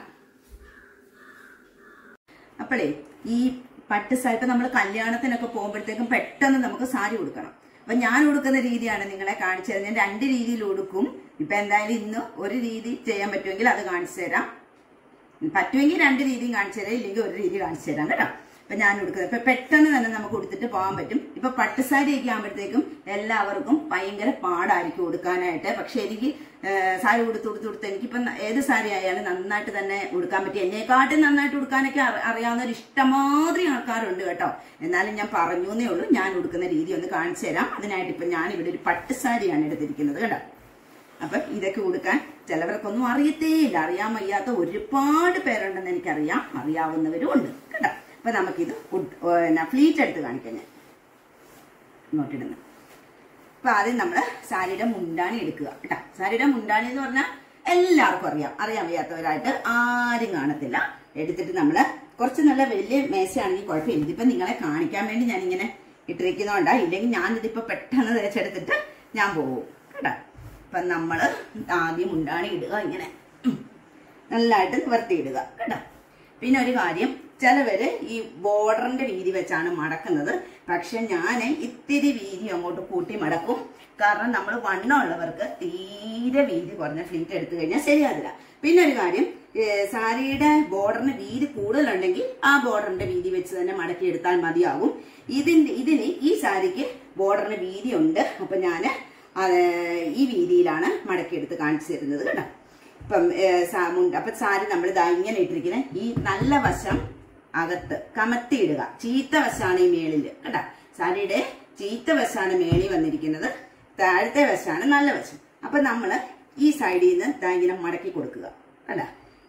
അപ്പോഴേ ഈ പട്ട് സാരി ഇപ്പൊ നമ്മൾ കല്യാണത്തിനൊക്കെ പോകുമ്പോഴത്തേക്കും പെട്ടെന്ന് നമുക്ക് സാരി ഉടുക്കണം അപ്പൊ ഞാൻ ഉടുക്കുന്ന രീതിയാണ് നിങ്ങളെ കാണിച്ചു തരുന്നത് ഞാൻ രണ്ട് രീതിയിൽ ഉടുക്കും ഇപ്പൊ എന്തായാലും ഇന്ന് ഒരു രീതി ചെയ്യാൻ പറ്റുമെങ്കിൽ അത് കാണിച്ചു തരാം പറ്റുമെങ്കിൽ രണ്ട് രീതിയും കാണിച്ചു തരാം ഇല്ലെങ്കിൽ ഒരു രീതി കാണിച്ചു തരാം കേട്ടോ അപ്പൊ ഞാൻ ഉടുക്കുന്നത് ഇപ്പൊ പെട്ടെന്ന് തന്നെ നമുക്ക് ഉടുത്തിട്ട് പോകാൻ പറ്റും ഇപ്പൊ പട്ടുസാരി ഒക്കെ ആകുമ്പോഴത്തേക്കും എല്ലാവർക്കും ഭയങ്കര പാടായിരിക്കും ഉടുക്കാനായിട്ട് പക്ഷെ എനിക്ക് ഏഹ്, സാരി ഉടുത്ത് ഉടുത്ത് ഉടുത്ത് എനിക്കിപ്പം ഏത് സാരി ആയാലും നന്നായിട്ട് തന്നെ ഉടുക്കാൻ പറ്റും എന്നെക്കാട്ടും നന്നായിട്ട് ഉടുക്കാനൊക്കെ അറി- അറിയാവുന്ന ഒരു ഇഷ്ടമാതിരി ആൾക്കാരുണ്ട് കേട്ടോ എന്നാലും ഞാൻ പറഞ്ഞു എന്നേ ഉള്ളൂ ഞാൻ ഉടുക്കുന്ന രീതി ഒന്ന് കാണിച്ചു തരാം അതിനായിട്ട് ഇപ്പൊ ഞാൻ ഇവിടെ ഒരു പട്ടുസാരിയാണ് എടുത്തിരിക്കുന്നത് കേട്ടോ അപ്പൊ ഇതൊക്കെ കൊടുക്കാൻ ചിലവർക്കൊന്നും അറിയത്തേയില്ല അറിയാൻ വയ്യാത്ത ഒരുപാട് പേരുണ്ടെന്ന് എനിക്കറിയാം അറിയാവുന്നവരും ഉണ്ട് കേട്ടോ അപ്പൊ നമുക്കിത് ഫ്ലീറ്റ് എടുത്ത് കാണിക്കാം ഞാൻ ഇങ്ങോട്ടിടുന്നു അപ്പൊ ആദ്യം നമ്മള് സാരിയുടെ മുണ്ടാണി എടുക്കുക കേട്ടോ സാരിയുടെ മുണ്ടാണി എന്ന് പറഞ്ഞാൽ എല്ലാവർക്കും അറിയാം അറിയാൻ വയ്യാത്തവരായിട്ട് ആരും കാണത്തില്ല എടുത്തിട്ട് നമ്മള് കുറച്ച് നല്ല വലിയ മേശയാണെങ്കിൽ കുഴപ്പമില്ല ഇതിപ്പോ നിങ്ങളെ കാണിക്കാൻ വേണ്ടി ഞാൻ ഇങ്ങനെ ഇട്ടിരിക്കുന്നതുകൊണ്ടാ ഇല്ലെങ്കിൽ ഞാൻ ഇതിപ്പോ പെട്ടെന്ന് തേച്ചെടുത്തിട്ട് ഞാൻ പോകും കേട്ടോ അപ്പൊ നമ്മള് ആദ്യം മുണ്ടാണി ഇടുക ഇങ്ങനെ ഉം. നല്ലതായിട്ട് നിവർത്തിയിടുക കേട്ടോ പിന്നെ ഒരു കാര്യം ചിലവര് ഈ ബോർഡറിന്റെ വീതി വെച്ചാണ് മടക്കുന്നത് പക്ഷെ ഞാൻ ഇത്തിരി വീതി അങ്ങോട്ട് കൂട്ടി മടക്കും കാരണം നമ്മൾ വണ്ണമുള്ളവർക്ക് തീരെ വീതി കുറഞ്ഞ ഫ്ലീറ്റ് എടുത്തു കഴിഞ്ഞാൽ ശരിയാവില്ല പിന്നെ ഒരു കാര്യം ഏ, സാരിയുടെ ബോർഡറിന് വീതി കൂടുതലുണ്ടെങ്കിൽ ആ ബോർഡറിന്റെ വീതി വെച്ച് തന്നെ മടക്കി എടുത്താൽ മതിയാകും ഇതിന്റെ ഇതിന് ഈ സാരിക്ക് ബോർഡറിന് വീതി ഉണ്ട് അപ്പൊ ഞാൻ ഈ വീതിയിലാണ് മടക്കി എടുത്ത് കാണിച്ചു തരുന്നത് കേട്ടോ ഇപ്പം ഏ, സാ- മുണ്ട് അപ്പൊ സാരി നമ്മൾ ഇതാ ഇങ്ങനെ ഇട്ടിരിക്കുന്നത് ഈ നല്ല വശം അകത്ത് കമത്തിയിടുക ചീത്ത വശമാണ് ഈ മേളില് കേട്ടാ സാരിയുടെ ചീത്ത വശമാണ് മേളിൽ വന്നിരിക്കുന്നത് താഴത്തെ വശമാണ് നല്ല വശം അപ്പൊ നമ്മള് ഈ സൈഡിൽ നിന്ന് ദാ ഇങ്ങനെ മടക്കി കൊടുക്കുക കണ്ടാ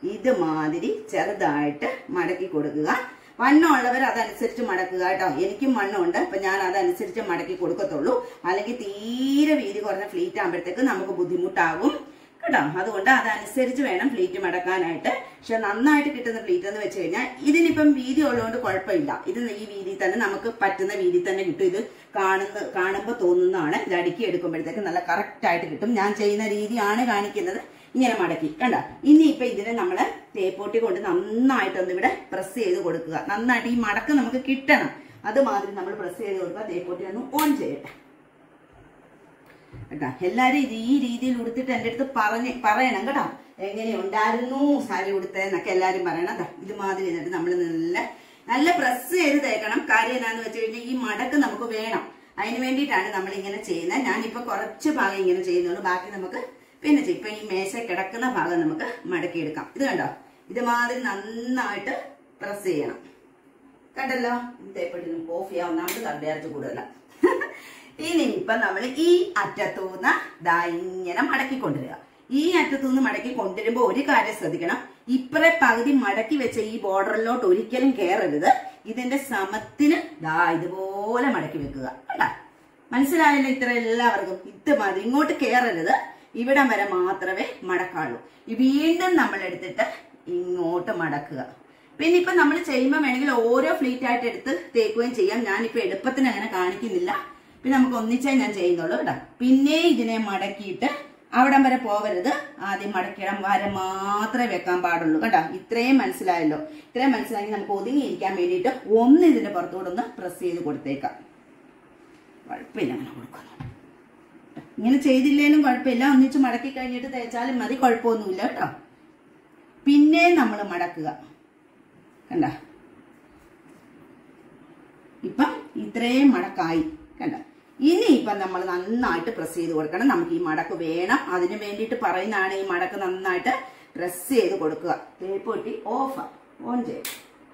ഇതുമാതിരി ചെറുതായിട്ട് മടക്കി കൊടുക്കുക വണ്ണമുള്ളവർ അതനുസരിച്ച് മടക്കുക കേട്ടോ എനിക്കും വണ്ണമുണ്ട് അപ്പൊ ഞാൻ അതനുസരിച്ച് മടക്കി കൊടുക്കത്തുള്ളൂ അല്ലെങ്കിൽ തീരെ വീതി കുറഞ്ഞ ഫ്ലീറ്റ് ആകുമ്പോഴത്തേക്ക് നമുക്ക് ബുദ്ധിമുട്ടാകും കേട്ടോ അതുകൊണ്ട് അതനുസരിച്ച് വേണം ഫ്ലീറ്റ് മടക്കാനായിട്ട് പക്ഷെ നന്നായിട്ട് കിട്ടുന്ന ഫ്ലീറ്റ് എന്ന് വെച്ച് കഴിഞ്ഞാൽ ഇതിനിപ്പം വീതി ഉള്ളതുകൊണ്ട് കുഴപ്പമില്ല ഇത് ഈ വീതി തന്നെ നമുക്ക് പറ്റുന്ന വീതി തന്നെ കിട്ടും ഇത് കാണുന്ന കാണുമ്പോൾ തോന്നുന്നതാണ് ഇത് അടുക്കി എടുക്കുമ്പോഴത്തേക്ക് നല്ല കറക്റ്റ് ആയിട്ട് കിട്ടും ഞാൻ ചെയ്യുന്ന രീതിയാണ് കാണിക്കുന്നത് ഇങ്ങനെ മടക്കി കണ്ട ഇനി ഇപ്പൊ ഇതിനെ നമ്മൾ തേപ്പൊട്ടി കൊണ്ട് നന്നായിട്ടൊന്ന് ഇവിടെ പ്രസ് ചെയ്ത് കൊടുക്കുക നന്നായിട്ട് ഈ മടക്ക് നമുക്ക് കിട്ടണം അതുമാതിരി നമ്മൾ പ്രസ് ചെയ്ത് കൊടുക്കുക തേപ്പൊട്ടി ഒന്ന് ഓൺ ചെയ്യട്ടെ കേട്ടോ എല്ലാരും ഇത് ഈ രീതിയിൽ ഉടുത്തിട്ട് എൻ്റെ അടുത്ത് പറഞ്ഞ് പറയണം കേട്ടോ എങ്ങനെ ഉണ്ടായിരുന്നു സാരി ഉടുത്തതെന്നൊക്കെ എല്ലാരും പറയണം ദാ ഇതുമാതിരി എന്നിട്ട് നമ്മൾ നല്ല നല്ല പ്രസ് ചെയ്ത് തേക്കണം കാര്യം എന്നാന്ന് വെച്ച് കഴിഞ്ഞാൽ ഈ മടക്ക് നമുക്ക് വേണം അതിന് വേണ്ടിയിട്ടാണ് നമ്മൾ ഇങ്ങനെ ചെയ്യുന്നത് ഞാനിപ്പോ കുറച്ച് ഭാഗം ഇങ്ങനെ ചെയ്യുന്നുള്ളൂ ബാക്കി നമുക്ക് പിന്നെ ചെയ്യും ഇപ്പൊ ഈ മേശ കിടക്കുന്ന ഭാഗം നമുക്ക് മടക്കിയെടുക്കാം ഇത് കണ്ടോ ഇതുമാതിരി നന്നായിട്ട് പ്രസ് ചെയ്യണം കണ്ടല്ലോ ഇതേപ്പറ്റി ഓഫ് ചെയ്യാം ഒന്നാമത് തണ്ടയർച്ച് കൂടുതലാണ് ഇനി ഇപ്പൊ നമ്മൾ ഈ അറ്റത്തൂന്ന് ദാ ഇങ്ങനെ മടക്കിക്കൊണ്ടുവരിക ഈ അറ്റത്തുനിന്ന് മടക്കി കൊണ്ടുവരുമ്പോ ഒരു കാര്യം ശ്രദ്ധിക്കണം ഇപ്പറെ പകുതി മടക്കി വെച്ച ഈ ബോർഡറിലോട്ട് ഒരിക്കലും കയറരുത് ഇതിന്റെ സമത്തിന് ദാ ഇതുപോലെ മടക്കി വെക്കുക കണ്ടാ മനസ്സിലായല്ലോ ഇത്ര എല്ലാവർക്കും ഇത് മതി ഇങ്ങോട്ട് കയറരുത് ഇവിടം വരെ മാത്രമേ മടക്കാള്ളൂ ഈ വീണ്ടും നമ്മൾ എടുത്തിട്ട് ഇങ്ങോട്ട് മടക്കുക പിന്നെ ഇപ്പൊ നമ്മൾ ചെയ്യുമ്പോൾ വേണമെങ്കിൽ ഓരോ ഫ്ലീറ്റ് ആയിട്ട് എടുത്ത് തേക്കുകയും ചെയ്യാം ഞാനിപ്പോ എളുപ്പത്തിന് അങ്ങനെ കാണിക്കുന്നില്ല പിന്നെ നമുക്ക് ഒന്നിച്ചേ ഞാൻ ചെയ്യുന്നുള്ളൂ കേട്ടോ പിന്നെ ഇതിനെ മടക്കിയിട്ട് അവിടം വരെ പോകരുത് ആദ്യം മടക്കിയിടം വരെ മാത്രമേ വെക്കാൻ പാടുള്ളൂ കേട്ടോ ഇത്രയും മനസ്സിലായല്ലോ ഇത്രയും മനസ്സിലാക്കി നമുക്ക് ഒതുങ്ങിയിരിക്കാൻ വേണ്ടിയിട്ട് ഒന്ന് ഇതിന്റെ പുറത്തുകൂടെ ഒന്ന് പ്രസ് ചെയ്ത് കൊടുത്തേക്കാം കുഴപ്പമില്ല അങ്ങനെ കൊടുക്കുന്നു ഇങ്ങനെ ചെയ്തില്ലേലും കുഴപ്പമില്ല ഒന്നിച്ച് മടക്കി കഴിഞ്ഞിട്ട് തേച്ചാലും മതി കുഴപ്പമൊന്നുമില്ല കേട്ടോ പിന്നെ നമ്മൾ മടക്കുക കണ്ട ഇപ്പം ഇത്രയും മടക്കായി കണ്ട ഇനി ഇപ്പം നമ്മൾ നന്നായിട്ട് പ്രസ് ചെയ്ത് കൊടുക്കണം നമുക്ക് ഈ മടക്ക് വേണം അതിന് വേണ്ടിയിട്ട് പറയുന്നതാണ് ഈ മടക്ക് നന്നായിട്ട് പ്രസ് ചെയ്ത് കൊടുക്കുക തേപ്പൊട്ടി ഓഫ് ഓൺ ചെയ്യും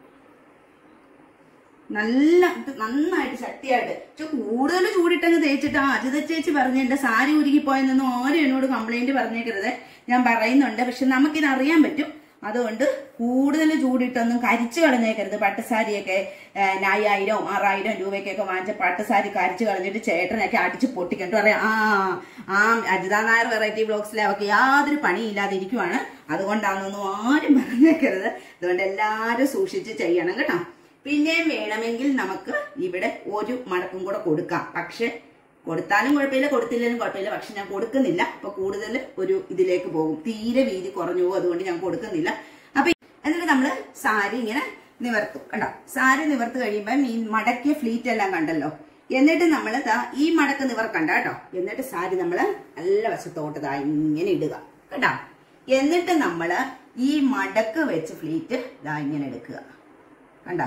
നല്ല ഇത് നന്നായിട്ട് ശക്തിയായിട്ട് പക്ഷെ കൂടുതൽ ചൂടിട്ടങ്ങ് തേച്ചിട്ട് ആ അജിത ചേച്ചി പറഞ്ഞ എന്റെ സാരി ഉരുകി പോയെന്നൊന്നും ആരും എന്നോട് കംപ്ലൈന്റ് പറഞ്ഞേക്കരുത് ഞാൻ പറയുന്നുണ്ട് പക്ഷെ നമുക്കിത് അറിയാൻ പറ്റും അതുകൊണ്ട് കൂടുതൽ ചൂടിട്ടൊന്നും കരിച്ചു കളഞ്ഞേക്കരുത് പട്ടുസാരിയൊക്കെ ഏഹ്, അയ്യായിരം ആറായിരം രൂപയ്ക്കൊക്കെ വാങ്ങിച്ച പട്ടുസാരി കരിച്ചു കളഞ്ഞിട്ട് ചേട്ടനൊക്കെ അടിച്ച് പൊട്ടിക്കണ്ടു പറയാം ആ ആ അജിത നായർ വെറൈറ്റി ബ്ലോഗ്സിലെ അവർക്ക് യാതൊരു പണിയില്ലാതെ ഇരിക്കുവാണ് അതുകൊണ്ടാണെന്നൊന്നും ആരും പറഞ്ഞേക്കരുത് അതുകൊണ്ട് എല്ലാവരും സൂക്ഷിച്ച് ചെയ്യണം കേട്ടോ പിന്നെയും വേണമെങ്കിൽ നമുക്ക് ഇവിടെ ഒരു മടക്കും കൂടെ കൊടുക്കാം പക്ഷെ കൊടുത്താലും കുഴപ്പമില്ല കൊടുത്തില്ലെങ്കിലും കുഴപ്പമില്ല പക്ഷെ ഞാൻ കൊടുക്കുന്നില്ല അപ്പൊ കൂടുതൽ ഒരു ഇതിലേക്ക് പോകും തീരെ വീതി കുറഞ്ഞു പോകും അതുകൊണ്ട് ഞാൻ കൊടുക്കുന്നില്ല അപ്പൊ എന്നിട്ട് നമ്മള് സാരി ഇങ്ങനെ നിവർത്തും കണ്ടോ സാരി നിവർത്ത് കഴിയുമ്പം ഈ മടക്കിയ ഫ്ലീറ്റ് എല്ലാം കണ്ടല്ലോ എന്നിട്ട് നമ്മൾ ദാ ഈ മടക്ക് നിവർക്കണ്ട കേട്ടോ എന്നിട്ട് സാരി നമ്മള് നല്ല വശത്തോട്ട് ദാ ഇങ്ങനെ ഇടുക കേട്ടോ എന്നിട്ട് നമ്മള് ഈ മടക്ക് വെച്ച് ഫ്ലീറ്റ് ദാ ഇങ്ങനെ എടുക്കുക കണ്ട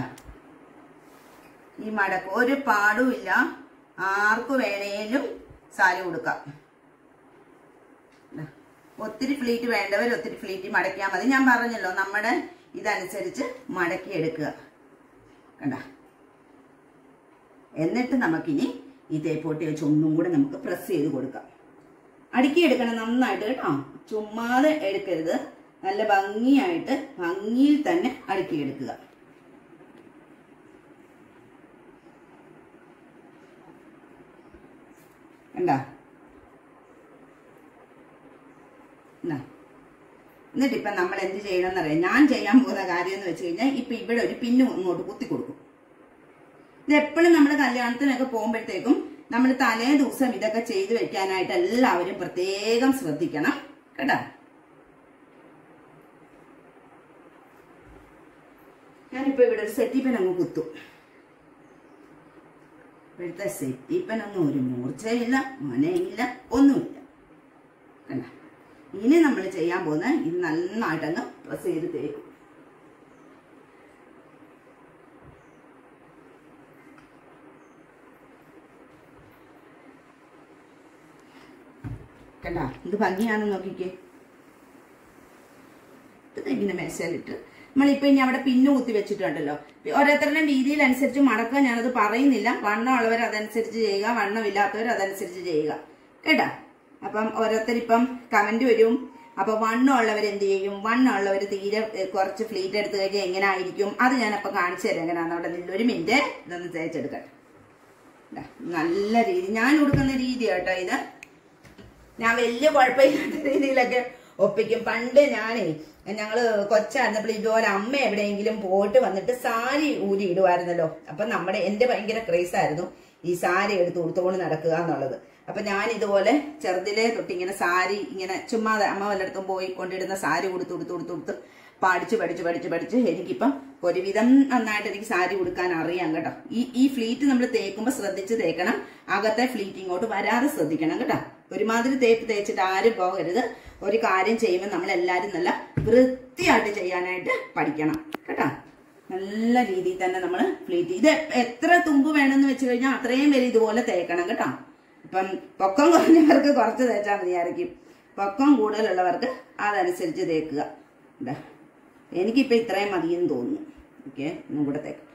ഈ മടക്ക് ഒരു പാടുമില്ല ആർക്ക് വേണേലും സാരി കൊടുക്കാം ദാ. ഒത്തിരി ഫ്ലീറ്റ് വേണ്ടവർ ഒത്തിരി ഫ്ലീറ്റ് മടക്കിയാൽ മതി ഞാൻ പറഞ്ഞല്ലോ നമ്മുടെ ഇതനുസരിച്ച് മടക്കി എടുക്കുക കണ്ട എന്നിട്ട് നമുക്കിനി ഈ തേപ്പൊട്ടി വെച്ച് ഒന്നും കൂടെ നമുക്ക് പ്രസ് ചെയ്ത് കൊടുക്കാം അടുക്കി എടുക്കണം നന്നായിട്ട് കേട്ടോ ചുമ്മാതെ എടുക്കരുത് നല്ല ഭംഗിയായിട്ട് ഭംഗിയിൽ തന്നെ അടുക്കി എടുക്കുക കണ്ടാ എന്നാ. എന്നിട്ട് ഇപ്പൊ നമ്മൾ എന്ത് ചെയ്യണമെന്ന് അറിയാം ഞാൻ ചെയ്യാൻ പോകുന്ന കാര്യം എന്ന് വെച്ച് കഴിഞ്ഞാൽ ഇപ്പൊ ഇവിടെ ഒരു പിന്നു ഇങ്ങോട്ട് കുത്തി കൊടുക്കും ഇത് എപ്പോഴും നമ്മൾ കല്യാണത്തിനൊക്കെ പോകുമ്പോഴത്തേക്കും നമ്മൾ തലേ ദിവസം ഇതൊക്കെ ചെയ്തു വെക്കാനായിട്ട് എല്ലാവരും പ്രത്യേകം ശ്രദ്ധിക്കണം കേട്ടോ ഞാനിപ്പോ ഇവിടെ ഒരു സെറ്റിപ്പൻ അങ്ങ് കുത്തും ഇപ്പോഴത്തെ സെറ്റിപ്പനൊന്നും ഒരു മൂർച്ചയില്ല മനയില്ല ഒന്നുമില്ല കണ്ട ഇനി നമ്മൾ ചെയ്യാൻ പോകുന്ന ഇത് നന്നായിട്ടങ്ങ് പ്രസ് ചെയ്ത് തേക്കും കണ്ട ഇത് ഭംഗിയാണെന്ന് നോക്കിക്കേ ഇത് ഇങ്ങനെ മേശയിലിട്ട് നമ്മളിപ്പോ ഇനി അവിടെ പിന്നു കുത്തി വെച്ചിട്ടുണ്ടല്ലോ ഓരോരുത്തരുടെയും രീതിയിൽ അനുസരിച്ച് മടക്കുക ഞാനത് പറയുന്നില്ല വണ്ണമുള്ളവർ അതനുസരിച്ച് ചെയ്യുക വണ്ണമില്ലാത്തവർ അതനുസരിച്ച് ചെയ്യുക കേട്ടാ അപ്പം ഓരോരുത്തരിപ്പം കമന്റ് വരും അപ്പൊ വണ്ണമുള്ളവർ എന്ത് ചെയ്യും വണ്ണമുള്ളവർ തീരെ ഏ, കുറച്ച് ഫ്ലീറ്റ് എടുത്തു കഴിഞ്ഞാൽ എങ്ങനെ ആയിരിക്കും അത് ഞാനപ്പോ കാണിച്ചു തരാം എങ്ങനെയാണെന്ന് അവിടെ നിന്ന് ഒരു മിനിറ്റ് ഇതൊന്ന് തേച്ചെടുക്കട്ടെ ദാ, നല്ല രീതി ഞാൻ കൊടുക്കുന്ന രീതി കേട്ടോ ഇത് ഞാൻ വലിയ കുഴപ്പമില്ലാത്ത രീതിയിലൊക്കെ ഒപ്പിക്കും പണ്ട് ഞാനേ ഞങ്ങള് കൊച്ചായിരുന്നപ്പോൾ ഇതുപോലെ അമ്മ എവിടെയെങ്കിലും പോയിട്ട് വന്നിട്ട് സാരി ഊരി ഇടുമായിരുന്നല്ലോ അപ്പൊ നമ്മുടെ എന്റെ ഭയങ്കര ക്രേസ് ആയിരുന്നു ഈ സാരി എടുത്ത് ഉടുത്തോണ്ട് നടക്കുക എന്നുള്ളത് അപ്പൊ ഞാൻ ഇതുപോലെ ചെറുതിലെ തൊട്ട് ഇങ്ങനെ സാരി ഇങ്ങനെ ചുമ്മാ അമ്മ വല്ലയിടത്തും പോയി കൊണ്ടിടുന്ന സാരി ഉടുത്ത് ഉടുത്ത് ഉടുത്ത് ഉടുത്ത് പഠിച്ച് പഠിച്ച് പഠിച്ച് പഠിച്ച് എനിക്കിപ്പം ഒരുവിധം നന്നായിട്ട് എനിക്ക് സാരി ഉടുക്കാൻ അറിയാം കേട്ടോ ഈ ഈ ഫ്ലീറ്റ് നമ്മൾ തേക്കുമ്പോൾ ശ്രദ്ധിച്ച് തേക്കണം അകത്തെ ഫ്ലീറ്റ് ഇങ്ങോട്ട് വരാതെ ശ്രദ്ധിക്കണം കേട്ടോ ഒരുമാതിരി തേപ്പ് തേച്ചിട്ട് ആരും പോകരുത് ഒരു കാര്യം ചെയ്യുമ്പോൾ നമ്മൾ എല്ലാവരും നല്ല വൃത്തിയായിട്ട് ചെയ്യാനായിട്ട് പഠിക്കണം കേട്ടോ നല്ല രീതിയിൽ തന്നെ നമ്മൾ ഫ്ലീറ്റ് ഇത് എത്ര തുമ്പ് വേണമെന്ന് വെച്ച് കഴിഞ്ഞാൽ അത്രയും പേര് ഇതുപോലെ തേക്കണം കേട്ടോ ഇപ്പം പൊക്കം കുറഞ്ഞവർക്ക് കുറച്ച് തേച്ചാൽ മതിയായിരിക്കും പൊക്കം കൂടുതലുള്ളവർക്ക് അതനുസരിച്ച് തേക്കുക ഇതാ എനിക്കിപ്പോൾ ഇത്രയും മതിയെന്ന് തോന്നുന്നു ഓക്കെ ഒന്നും കൂടെ തേക്കാം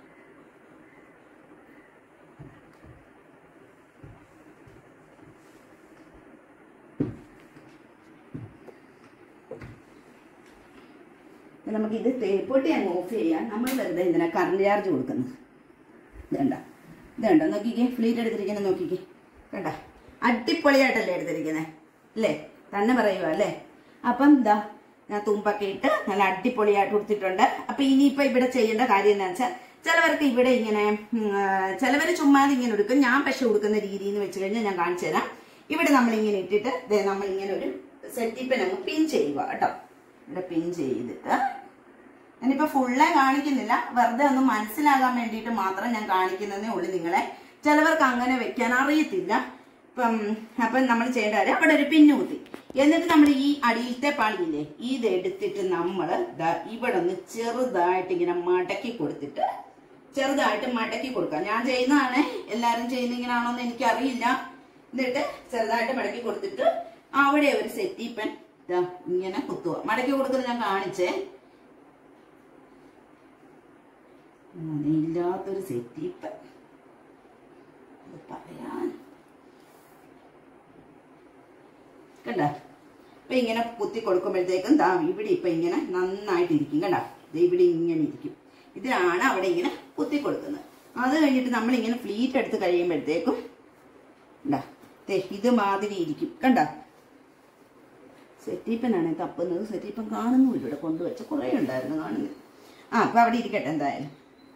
ഇനി നമുക്ക് ഇത് തേപ്പൊട്ടി അങ്ങ് ഓഫ് ചെയ്യാം നമ്മൾ വെറുതെ ഇതിനെ കറണ്ട് ചാർജ് കൊടുക്കുന്നത് ഇതണ്ട ഇതുണ്ടോ നോക്കിക്കേ ഫ്ലീറ്റ് എടുത്തിരിക്കുന്നത് നോക്കിക്കേ കണ്ട അടിപൊളിയായിട്ടല്ലേ എടുത്തിരിക്കുന്നത് അല്ലേ തന്നെ പറയുക അല്ലേ അപ്പം എന്താ ഞാൻ തുമ്പൊക്കെ ഇട്ട് നല്ല അടിപൊളിയായിട്ട് കൊടുത്തിട്ടുണ്ട് അപ്പൊ ഇനിയിപ്പോ ഇവിടെ ചെയ്യേണ്ട കാര്യം എന്താ വെച്ചാൽ ചിലവർക്ക് ഇവിടെ ഇങ്ങനെ ചിലവർ ചുമ്മാതെ ഇങ്ങനെ എടുക്കും ഞാൻ പക്ഷെ കൊടുക്കുന്ന രീതി എന്ന് വെച്ച് കഴിഞ്ഞാൽ ഞാൻ കാണിച്ചു തരാം ഇവിടെ നമ്മൾ ഇങ്ങനെ ഇട്ടിട്ട് ദേ നമ്മൾ ഇങ്ങനെ ഒരു സെറ്റിപ്പൻ അങ്ങ് പിൻ ചെയ്യുക കേട്ടോ ഇവിടെ പിൻ ചെയ്തിട്ട് ഞാനിപ്പോ ഫുള്ളെ കാണിക്കുന്നില്ല വെറുതെ ഒന്ന് മനസ്സിലാകാൻ വേണ്ടിയിട്ട് മാത്രം ഞാൻ കാണിക്കുന്നതേ ഉള്ളൂ നിങ്ങളെ ചിലവർക്ക് അങ്ങനെ വെക്കാൻ അറിയത്തില്ല ഇപ്പം അപ്പം നമ്മൾ ചെയ്യേണ്ട കാര്യം അവിടെ ഒരു പിന്നു കുത്തി എന്നിട്ട് നമ്മൾ ഈ അടിയിലത്തെ പാളിയില്ലേ ഇത് എടുത്തിട്ട് നമ്മൾ ഇവിടെ ഒന്ന് ചെറുതായിട്ട് ഇങ്ങനെ മടക്കി കൊടുത്തിട്ട് ചെറുതായിട്ട് മടക്കി കൊടുക്കാം ഞാൻ ചെയ്യുന്നതാണ് എല്ലാവരും ചെയ്യുന്ന ഇങ്ങനെയാണോന്ന് എനിക്കറിയില്ല എന്നിട്ട് ചെറുതായിട്ട് മടക്കി കൊടുത്തിട്ട് അവിടെ ഒരു സെറ്റിപ്പൻ ദാ ഇങ്ങനെ കുത്തുക മടക്കി കൊടുക്കുന്നത് ഞാൻ കാണിച്ചേ ഇല്ലാത്തൊരു സെറ്റിപ്പൻ ഇത് പറയാൻ കണ്ട അപ്പൊ ഇങ്ങനെ കുത്തി കൊടുക്കുമ്പോഴത്തേക്കും ദാ ഇവിടെ ഇപ്പൊ ഇങ്ങനെ നന്നായിട്ട് ഇരിക്കും കണ്ട ദേ ഇവിടെ ഇങ്ങനെ ഇരിക്കും ഇതിലാണ് അവിടെ ഇങ്ങനെ കുത്തി കൊടുക്കുന്നത് അത് കഴിഞ്ഞിട്ട് നമ്മൾ ഇങ്ങനെ ഫ്ലീറ്റ് എടുത്ത് കഴിയുമ്പോഴത്തേക്കും കണ്ടാ ദേ ഇത് മാതിരി ഇരിക്കും കണ്ട സെറ്റീപ്പനാണ് തപ്പുന്നത് സെറ്റീപ്പൻ കാണുന്നുമില്ല ഇവിടെ കൊണ്ടുവച്ച കുറേ ഉണ്ടായിരുന്നു കാണുന്നത് ആ അപ്പൊ അവിടെ ഇരിക്കട്ടെ എന്തായാലും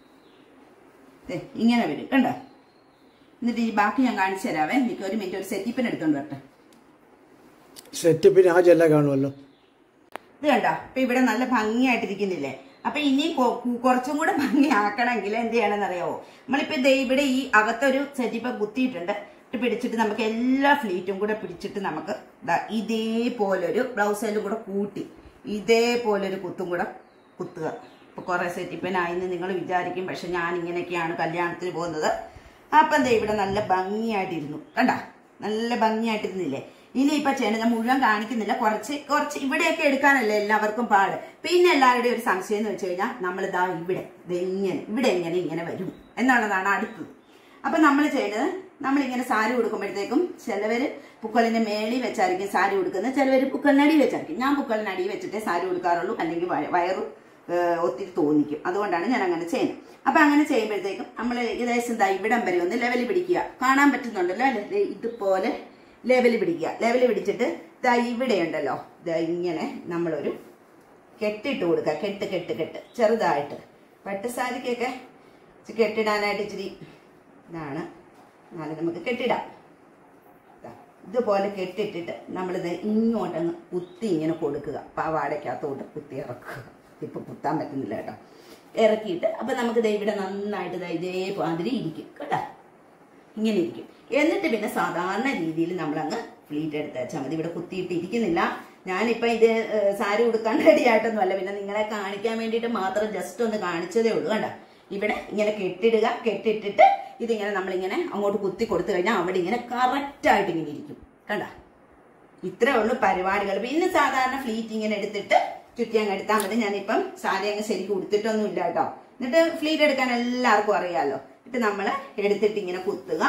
ദേ ഇങ്ങനെ വരും കണ്ടോ എന്നിട്ട് ഈ ബാക്കി ഞാൻ കാണിച്ചു തരാവേ എനിക്ക് ഒരു മിനിറ്റ് ഒരു സെറ്റീപ്പൻ എടുത്തോണ്ട് വരട്ടെ സെറ്റപ്പിന് ആ ജെല്ല കാണുമല്ലോ ഇത് കണ്ടോ അപ്പൊ ഇവിടെ നല്ല ഭംഗിയായിട്ടിരിക്കുന്നില്ലേ അപ്പൊ ഇനി കൊ- കു- കുറച്ചും കൂടെ ഭംഗിയാക്കണമെങ്കിൽ എന്ത് ചെയ്യണമെന്ന് അറിയാവോ നമ്മളിപ്പോ ദേ ഇവിടെ ഈ അകത്തൊരു സെറ്റിപ്പ് കുത്തിയിട്ടുണ്ട് ഇത് പിടിച്ചിട്ട് നമുക്ക് എല്ലാ ഫ്ലീറ്റും കൂടെ പിടിച്ചിട്ട് നമുക്ക് ദാ ഇതേപോലൊരു ബ്ലൗസിലും കൂടെ കൂട്ടി ഇതേപോലൊരു കുത്തും കൂടെ കുത്തുക ഇപ്പൊ കുറെ സെറ്റിപ്പനായിന്ന് നിങ്ങൾ വിചാരിക്കും പക്ഷെ ഞാൻ ഇങ്ങനെയൊക്കെയാണ് കല്യാണത്തിന് പോകുന്നത് അപ്പം ദേ ഇവിടെ നല്ല ഭംഗിയായിട്ടിരുന്നു കണ്ട നല്ല ഭംഗിയായിട്ടിരുന്നില്ലേ ഇനി ഇപ്പൊ ചെയ്യണത് ഞാൻ മുഴുവൻ കാണിക്കുന്നില്ല കുറച്ച് കുറച്ച് ഇവിടെയൊക്കെ എടുക്കാനല്ലേ എല്ലാവർക്കും പാട് പിന്നെ എല്ലാവരുടെയും ഒരു സംശയം എന്ന് വെച്ച് കഴിഞ്ഞാൽ നമ്മൾ ഇതാ ഇവിടെ ദേ ഇങ്ങനെ ഇവിടെ എങ്ങനെ ഇങ്ങനെ വരും എന്നുള്ളതാണ് അടുത്തത് അപ്പൊ നമ്മൾ ചെയ്യേണ്ടത് നമ്മളിങ്ങനെ സാരി കൊടുക്കുമ്പോഴത്തേക്കും ചിലവര് പുക്കളിന്റെ മേളി വെച്ചായിരിക്കും സാരി കൊടുക്കുന്നത് ചിലവര് പുക്കളിനടി വെച്ചായിരിക്കും ഞാൻ പുക്കളിനടി വെച്ചിട്ടേ സാരി കൊടുക്കാറുള്ളൂ അല്ലെങ്കിൽ വയ- വയറ് ഏഹ്, ഒത്തിരി തോന്നിക്കും അതുകൊണ്ടാണ് ഞാൻ അങ്ങനെ ചെയ്യുന്നത് അപ്പൊ അങ്ങനെ ചെയ്യുമ്പോഴത്തേക്കും നമ്മൾ ഏകദേശം ദാ ഇവിടം വരെ ഒന്ന് ലെവൽ പിടിക്കുക കാണാൻ പറ്റുന്നുണ്ടല്ലോ അല്ലെ ദേ ഇതുപോലെ ലെവൽ പിടിക്കുക ലെവൽ പിടിച്ചിട്ട് ദാ ഇവിടെ ഉണ്ടല്ലോ ദാ ഇങ്ങനെ നമ്മളൊരു കെട്ടിട്ട് കൊടുക്കുക കെട്ട് കെട്ട് കെട്ട് ചെറുതായിട്ട് പട്ട് സാരിക്കൊക്കെ ഇച്ചിരി കെട്ടിടാനായിട്ട് ഇച്ചിരി ഇതാണ് എന്നാലും നമുക്ക് കെട്ടിടാം ദാ, ഇതുപോലെ കെട്ടിട്ടിട്ട് നമ്മളിത് ഇങ്ങോട്ടങ്ങ് കുത്തി ഇങ്ങനെ കൊടുക്കുക പാവാടയ്ക്കകത്തോട്ട് കുത്തി ഇറക്കുക ഇപ്പൊ കുത്താൻ പറ്റുന്നില്ല കേട്ടോ ഇറക്കിയിട്ട് അപ്പൊ നമുക്ക് ദേ ഇവിടെ നന്നായിട്ട് ദാ ഇതേ മാതിരി ഇരിക്കും കേട്ടോ ഇങ്ങനെ ഇരിക്കും എന്നിട്ട് പിന്നെ സാധാരണ രീതിയിൽ നമ്മളങ്ങ് ഫ്ലീറ്റ് എടുത്ത് വെച്ചാൽ മതി ഇവിടെ കുത്തിയിട്ട് ഇരിക്കുന്നില്ല ഞാനിപ്പോ ഇത് ഏഹ്, സാരി ഉടുക്കാൻ റെഡി ആയിട്ടൊന്നുമല്ല പിന്നെ നിങ്ങളെ കാണിക്കാൻ വേണ്ടിയിട്ട് മാത്രം ജസ്റ്റ് ഒന്ന് കാണിച്ചതേ ഉള്ളൂ കണ്ട ഇവിടെ ഇങ്ങനെ കെട്ടിടുക കെട്ടിട്ടിട്ട് ഇതിങ്ങനെ നമ്മളിങ്ങനെ അങ്ങോട്ട് കുത്തി കൊടുത്തു കഴിഞ്ഞാൽ അവിടെ ഇങ്ങനെ കറക്റ്റ് ആയിട്ട് ഇങ്ങനെ ഇരിക്കും കണ്ട ഇത്രേ ഉള്ളൂ പരിപാടികൾ പിന്നെ സാധാരണ ഫ്ലീറ്റ് ഇങ്ങനെ എടുത്തിട്ട് ചുറ്റി അങ്ങ് എടുത്താൽ മതി ഞാനിപ്പം സാരി അങ്ങ് ശരിക്കും ഉടുത്തിട്ടൊന്നും ഇല്ല കേട്ടോ എന്നിട്ട് ഫ്ലീറ്റ് എടുക്കാൻ എല്ലാവർക്കും അറിയാലോ എന്നിട്ട് നമ്മൾ എടുത്തിട്ട് ഇങ്ങനെ കുത്തുക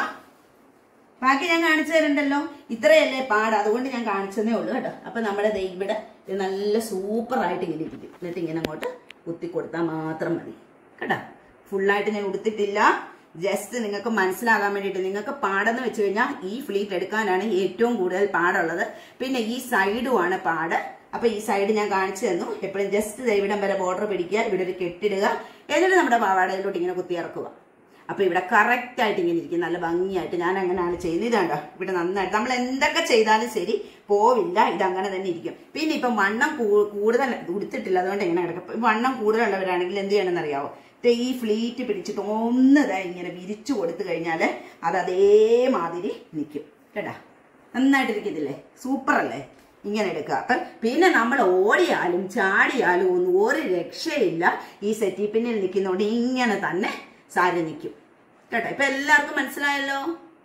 ബാക്കി ഞാൻ കാണിച്ചു തരണ്ടല്ലോ ഇത്രയല്ലേ പാട് അതുകൊണ്ട് ഞാൻ കാണിച്ചതേ ഉള്ളൂ കേട്ടോ അപ്പൊ നമ്മുടെ ദേ ഇവിടെ ഇത് നല്ല സൂപ്പറായിട്ട് ഇങ്ങനെ ഇരിക്കും എന്നിട്ട് ഇങ്ങനെ അങ്ങോട്ട് കുത്തി കൊടുത്താൽ മാത്രം മതി കേട്ടോ ഫുള്ളായിട്ട് ഞാൻ ഉടുത്തിട്ടില്ല ജസ്റ്റ് നിങ്ങൾക്ക് മനസ്സിലാകാൻ വേണ്ടിയിട്ട് നിങ്ങൾക്ക് പാടെന്ന് വെച്ച് കഴിഞ്ഞാൽ ഈ ഫ്ലീറ്റ് എടുക്കാനാണ് ഏറ്റവും കൂടുതൽ പാടുള്ളത് പിന്നെ ഈ സൈഡുമാണ് പാട് അപ്പൊ ഈ സൈഡ് ഞാൻ കാണിച്ചു തന്നു എപ്പോഴും ജസ്റ്റ് ഇവിടം വരെ ബോർഡർ പിടിക്കുക ഇവിടെ ഒരു കെട്ടിടുക എന്നിട്ട് നമ്മുടെ പാവാടയിലോട്ട് ഇങ്ങനെ കുത്തി ഇറക്കുക അപ്പൊ ഇവിടെ കറക്റ്റ് ആയിട്ട് ഇങ്ങനെ ഇരിക്കും നല്ല ഭംഗിയായിട്ട് ഞാൻ അങ്ങനെയാണ് ചെയ്യുന്നത് ഇതാണ്ടോ ഇവിടെ നന്നായിട്ട് നമ്മൾ എന്തൊക്കെ ചെയ്താലും ശരി പോവില്ല ഇത് അങ്ങനെ തന്നെ ഇരിക്കും പിന്നെ ഇപ്പം വണ്ണം കൂ- കൂടുതൽ ഉടുത്തിട്ടില്ല അതുകൊണ്ട് ഇങ്ങനെ കിടക്കും വണ്ണം കൂടുതലുള്ളവരാണെങ്കിൽ എന്ത് ചെയ്യണമെന്ന് അറിയാവോ ദേ ഈ ഫ്ലീറ്റ് പിടിച്ചിട്ട് ഒന്ന് ദേ ഇങ്ങനെ വിരിച്ചു കൊടുത്തു കഴിഞ്ഞാൽ അത് അതേമാതിരി നിൽക്കും കേട്ടാ നന്നായിട്ടിരിക്കത്തില്ലേ സൂപ്പർ അല്ലേ ഇങ്ങനെ എടുക്കുക അപ്പം പിന്നെ നമ്മൾ ഓടിയാലും ചാടിയാലും ഒന്നും ഒരു രക്ഷയില്ല ഈ സെറ്റി പിന്നിൽ നിൽക്കുന്നതുകൊണ്ട് ഇങ്ങനെ തന്നെ സാരി നിൽക്കും കേട്ടോ ഇപ്പൊ എല്ലാവർക്കും മനസ്സിലായല്ലോ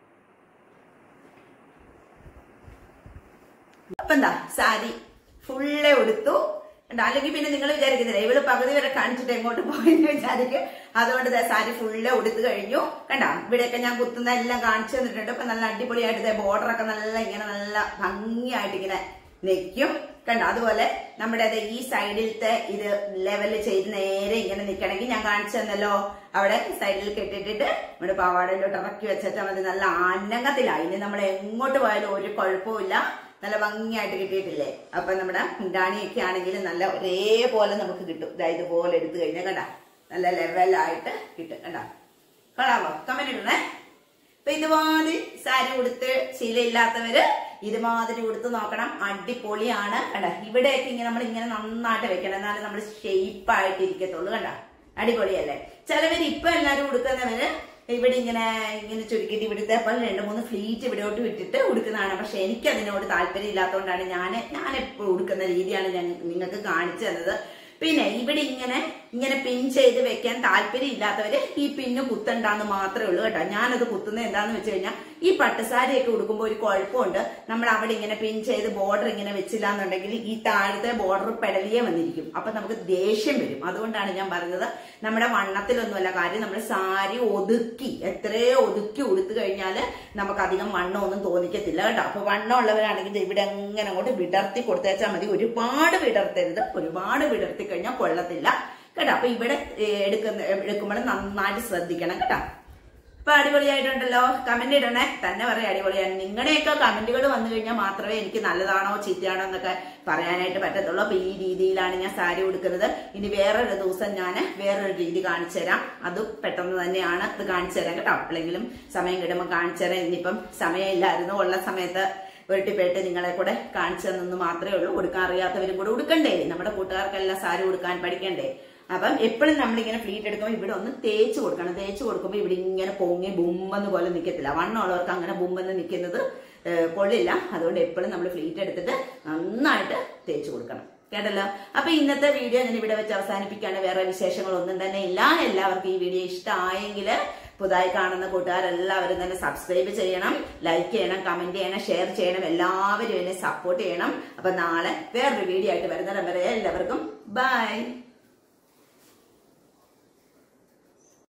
അപ്പൊ എന്താ സാരി ഫുള്ളെ ഉടുത്തു കണ്ടോ? അല്ലെങ്കിൽ പിന്നെ നിങ്ങൾ വിചാരിക്കുന്നില്ല ഇവള് പകുതി വരെ കാണിച്ചിട്ട് എങ്ങോട്ട് പോയെന്ന് വിചാരിക്കും അതുകൊണ്ട് ദേ സാരി ഫുള്ളെ ഉടുത്തു കഴിഞ്ഞു കണ്ട ഇവിടെയൊക്കെ ഞാൻ കുത്തുന്ന എല്ലാം കാണിച്ചു തന്നിട്ടുണ്ട് ഇപ്പൊ നല്ല അടിപൊളിയായിട്ട് ബോർഡർ ഒക്കെ നല്ല ഇങ്ങനെ നല്ല ഭംഗിയായിട്ട് ഇങ്ങനെ നിൽക്കും കണ്ടോ അതുപോലെ നമ്മുടെ ദേ ഈ സൈഡിലത്തെ ഇത് ലെവൽ ചെയ്ത് നേരെ ഇങ്ങനെ നിൽക്കണമെങ്കിൽ ഞാൻ കാണിച്ചു തന്നല്ലോ അവിടെ സൈഡിൽ കെട്ടിട്ടിട്ട് നമ്മുടെ പാവാടയിലോട്ട് ഇറക്കി വെച്ചിട്ട് മതി നല്ല ആനങ്ങത്തിലായി ഇനി നമ്മൾ എങ്ങോട്ട് പോയാലും ഒരു കുഴപ്പമില്ല നല്ല ഭംഗിയായിട്ട് കിട്ടിയിട്ടില്ലേ അപ്പൊ നമ്മുടെ മുണ്ടാണിയൊക്കെ ആണെങ്കിൽ നല്ല ഒരേപോലെ നമുക്ക് കിട്ടും ഇതാ ഇതുപോലെ എടുത്തു കഴിഞ്ഞാൽ കണ്ട നല്ല ലെവലായിട്ട് കിട്ടും കണ്ട കൊള്ളാമോ കമന്റ് ഇടണേ അപ്പൊ ഇതുമാതിരി സാരി ഉടുത്ത് ശീലമില്ലാത്തവര് ഇതുമാതിരി ഉടുത്ത് നോക്കണം അടിപൊളിയാണ് കണ്ട ഇവിടെയൊക്കെ ഇങ്ങനെ നമ്മൾ ഇങ്ങനെ നന്നായിട്ട് വെക്കണം എന്നാലും നമ്മൾ ഷേപ്പ് ആയിട്ട് ഇരിക്കത്തുള്ളൂ കണ്ട അടിപൊളിയല്ലേ ചിലവര് ഇപ്പൊ എല്ലാരും ഉടുക്കുന്നവര് ഇവിടെ ഇങ്ങനെ ഇങ്ങനെ ചുരുക്കിയിട്ട് ഇവിടുത്തെ പോലെ രണ്ട് മൂന്ന് ഫ്ലീറ്റ് ഇവിടോട്ട് വിട്ടിട്ട് ഉടുക്കുന്നതാണ് പക്ഷെ എനിക്ക് അതിനോട് താല്പര്യം ഇല്ലാത്തതുകൊണ്ടാണ് ഞാൻ ഞാൻ എപ്പോഴും ഉടുക്കുന്ന രീതിയാണ് ഞാൻ നിങ്ങൾക്ക് കാണിച്ചു തന്നത് പിന്നെ ഇവിടെ ഇങ്ങനെ ഇങ്ങനെ പിൻ ചെയ്ത് വെക്കാൻ താല്പര്യം ഇല്ലാത്തവര് ഈ പിന്ന് കുത്തണ്ടാന്ന് മാത്രമേ ഉള്ളൂ കേട്ടോ ഞാനത് കുത്തുന്നത് എന്താന്ന് വെച്ച് കഴിഞ്ഞാൽ ഈ പട്ടുസാരിയൊക്കെ ഉടുക്കുമ്പോൾ ഒരു കുഴപ്പമുണ്ട് നമ്മൾ അവിടെ ഇങ്ങനെ പിൻ ചെയ്ത് ബോർഡർ ഇങ്ങനെ വെച്ചില്ല എന്നുണ്ടെങ്കിൽ ഈ താഴത്തെ ബോർഡർ പെടലിയെ വന്നിരിക്കും അപ്പൊ നമുക്ക് ദേഷ്യം വരും അതുകൊണ്ടാണ് ഞാൻ പറഞ്ഞത് നമ്മുടെ വണ്ണത്തിലൊന്നുമല്ല കാര്യം നമ്മൾ സാരി ഒതുക്കി എത്രയോ ഒതുക്കി ഉടുത്തു കഴിഞ്ഞാൽ നമുക്ക് അധികം വണ്ണം ഒന്നും തോന്നിക്കത്തില്ല കേട്ടോ അപ്പൊ വണ്ണം ഉള്ളവരാണെങ്കിൽ ദേ ഇവിടെ എങ്ങനെ അങ്ങോട്ട് വിടർത്തി കൊടുത്തേച്ചാൽ മതി ഒരുപാട് വിടർത്തരുത് ഒരുപാട് വിടർത്തി കഴിഞ്ഞാൽ കൊള്ളത്തില്ല കേട്ടോ അപ്പൊ ഇവിടെ ഏ, എടുക്കുന്ന എടുക്കുമ്പോൾ നന്നായിട്ട് ശ്രദ്ധിക്കണം കേട്ടോ അപ്പൊ അടിപൊളിയായിട്ടുണ്ടല്ലോ കമന്റ് ഇടണേ തന്നെ പറയാം അടിപൊളിയാണ് നിങ്ങളുടെയൊക്കെ കമന്റുകൾ വന്നു കഴിഞ്ഞാൽ മാത്രമേ എനിക്ക് നല്ലതാണോ ചീത്തയാണോ എന്നൊക്കെ പറയാനായിട്ട് പറ്റത്തുള്ളൂ അപ്പൊ ഈ രീതിയിലാണ് ഞാൻ സാരി ഉടുക്കുന്നത് ഇനി വേറൊരു ദിവസം ഞാൻ വേറൊരു രീതി കാണിച്ചു തരാം അതും പെട്ടെന്ന് തന്നെയാണ് ഇത് കാണിച്ചു തരാം കേട്ടോ എപ്പോഴെങ്കിലും സമയം കിട്ടുമ്പോൾ കാണിച്ചു തരാം ഇനിയിപ്പം സമയമില്ലായിരുന്നു ഉള്ള സമയത്ത് വെട്ടിപ്പേട്ട് നിങ്ങളെ കൂടെ കാണിച്ചു തന്നെന്ന് മാത്രമേ ഉള്ളൂ ഉടുക്കാൻ അറിയാത്തവരും കൂടെ ഉടുക്കണ്ടേ നമ്മുടെ കൂട്ടുകാർക്കെല്ലാം സാരി ഉടുക്കാൻ പഠിക്കണ്ടേ അപ്പം എപ്പോഴും നമ്മളിങ്ങനെ ഫ്ലീറ്റ് എടുക്കുമ്പോൾ ഇവിടെ ഒന്ന് തേച്ച് കൊടുക്കണം തേച്ച് കൊടുക്കുമ്പോൾ ഇവിടെ ഇങ്ങനെ പൊങ്ങി ബുമ്പെന്ന് പോലെ നിൽക്കത്തില്ല വണ്ണമുള്ളവർക്ക് അങ്ങനെ ബുമ്പെന്ന് നിൽക്കുന്നത് ഏഹ്, കൊള്ളില്ല അതുകൊണ്ട് എപ്പോഴും നമ്മൾ ഫ്ലീറ്റ് എടുത്തിട്ട് നന്നായിട്ട് തേച്ച് കൊടുക്കണം കേട്ടല്ലോ അപ്പൊ ഇന്നത്തെ വീഡിയോ ഞാൻ ഇവിടെ വെച്ച് അവസാനിപ്പിക്കുകയാണ് വേറെ വിശേഷങ്ങളൊന്നും തന്നെ ഇല്ല എല്ലാവർക്കും ഈ വീഡിയോ ഇഷ്ടമായെങ്കിൽ പുതുതായി കാണുന്ന കൂട്ടുകാരെല്ലാവരും തന്നെ സബ്സ്ക്രൈബ് ചെയ്യണം ലൈക്ക് ചെയ്യണം കമന്റ് ചെയ്യണം ഷെയർ ചെയ്യണം എല്ലാവരും എന്നെ സപ്പോർട്ട് ചെയ്യണം അപ്പൊ നാളെ വേറൊരു വീഡിയോ ആയിട്ട് വരുന്നിടം വരെ എല്ലാവർക്കും ബൈ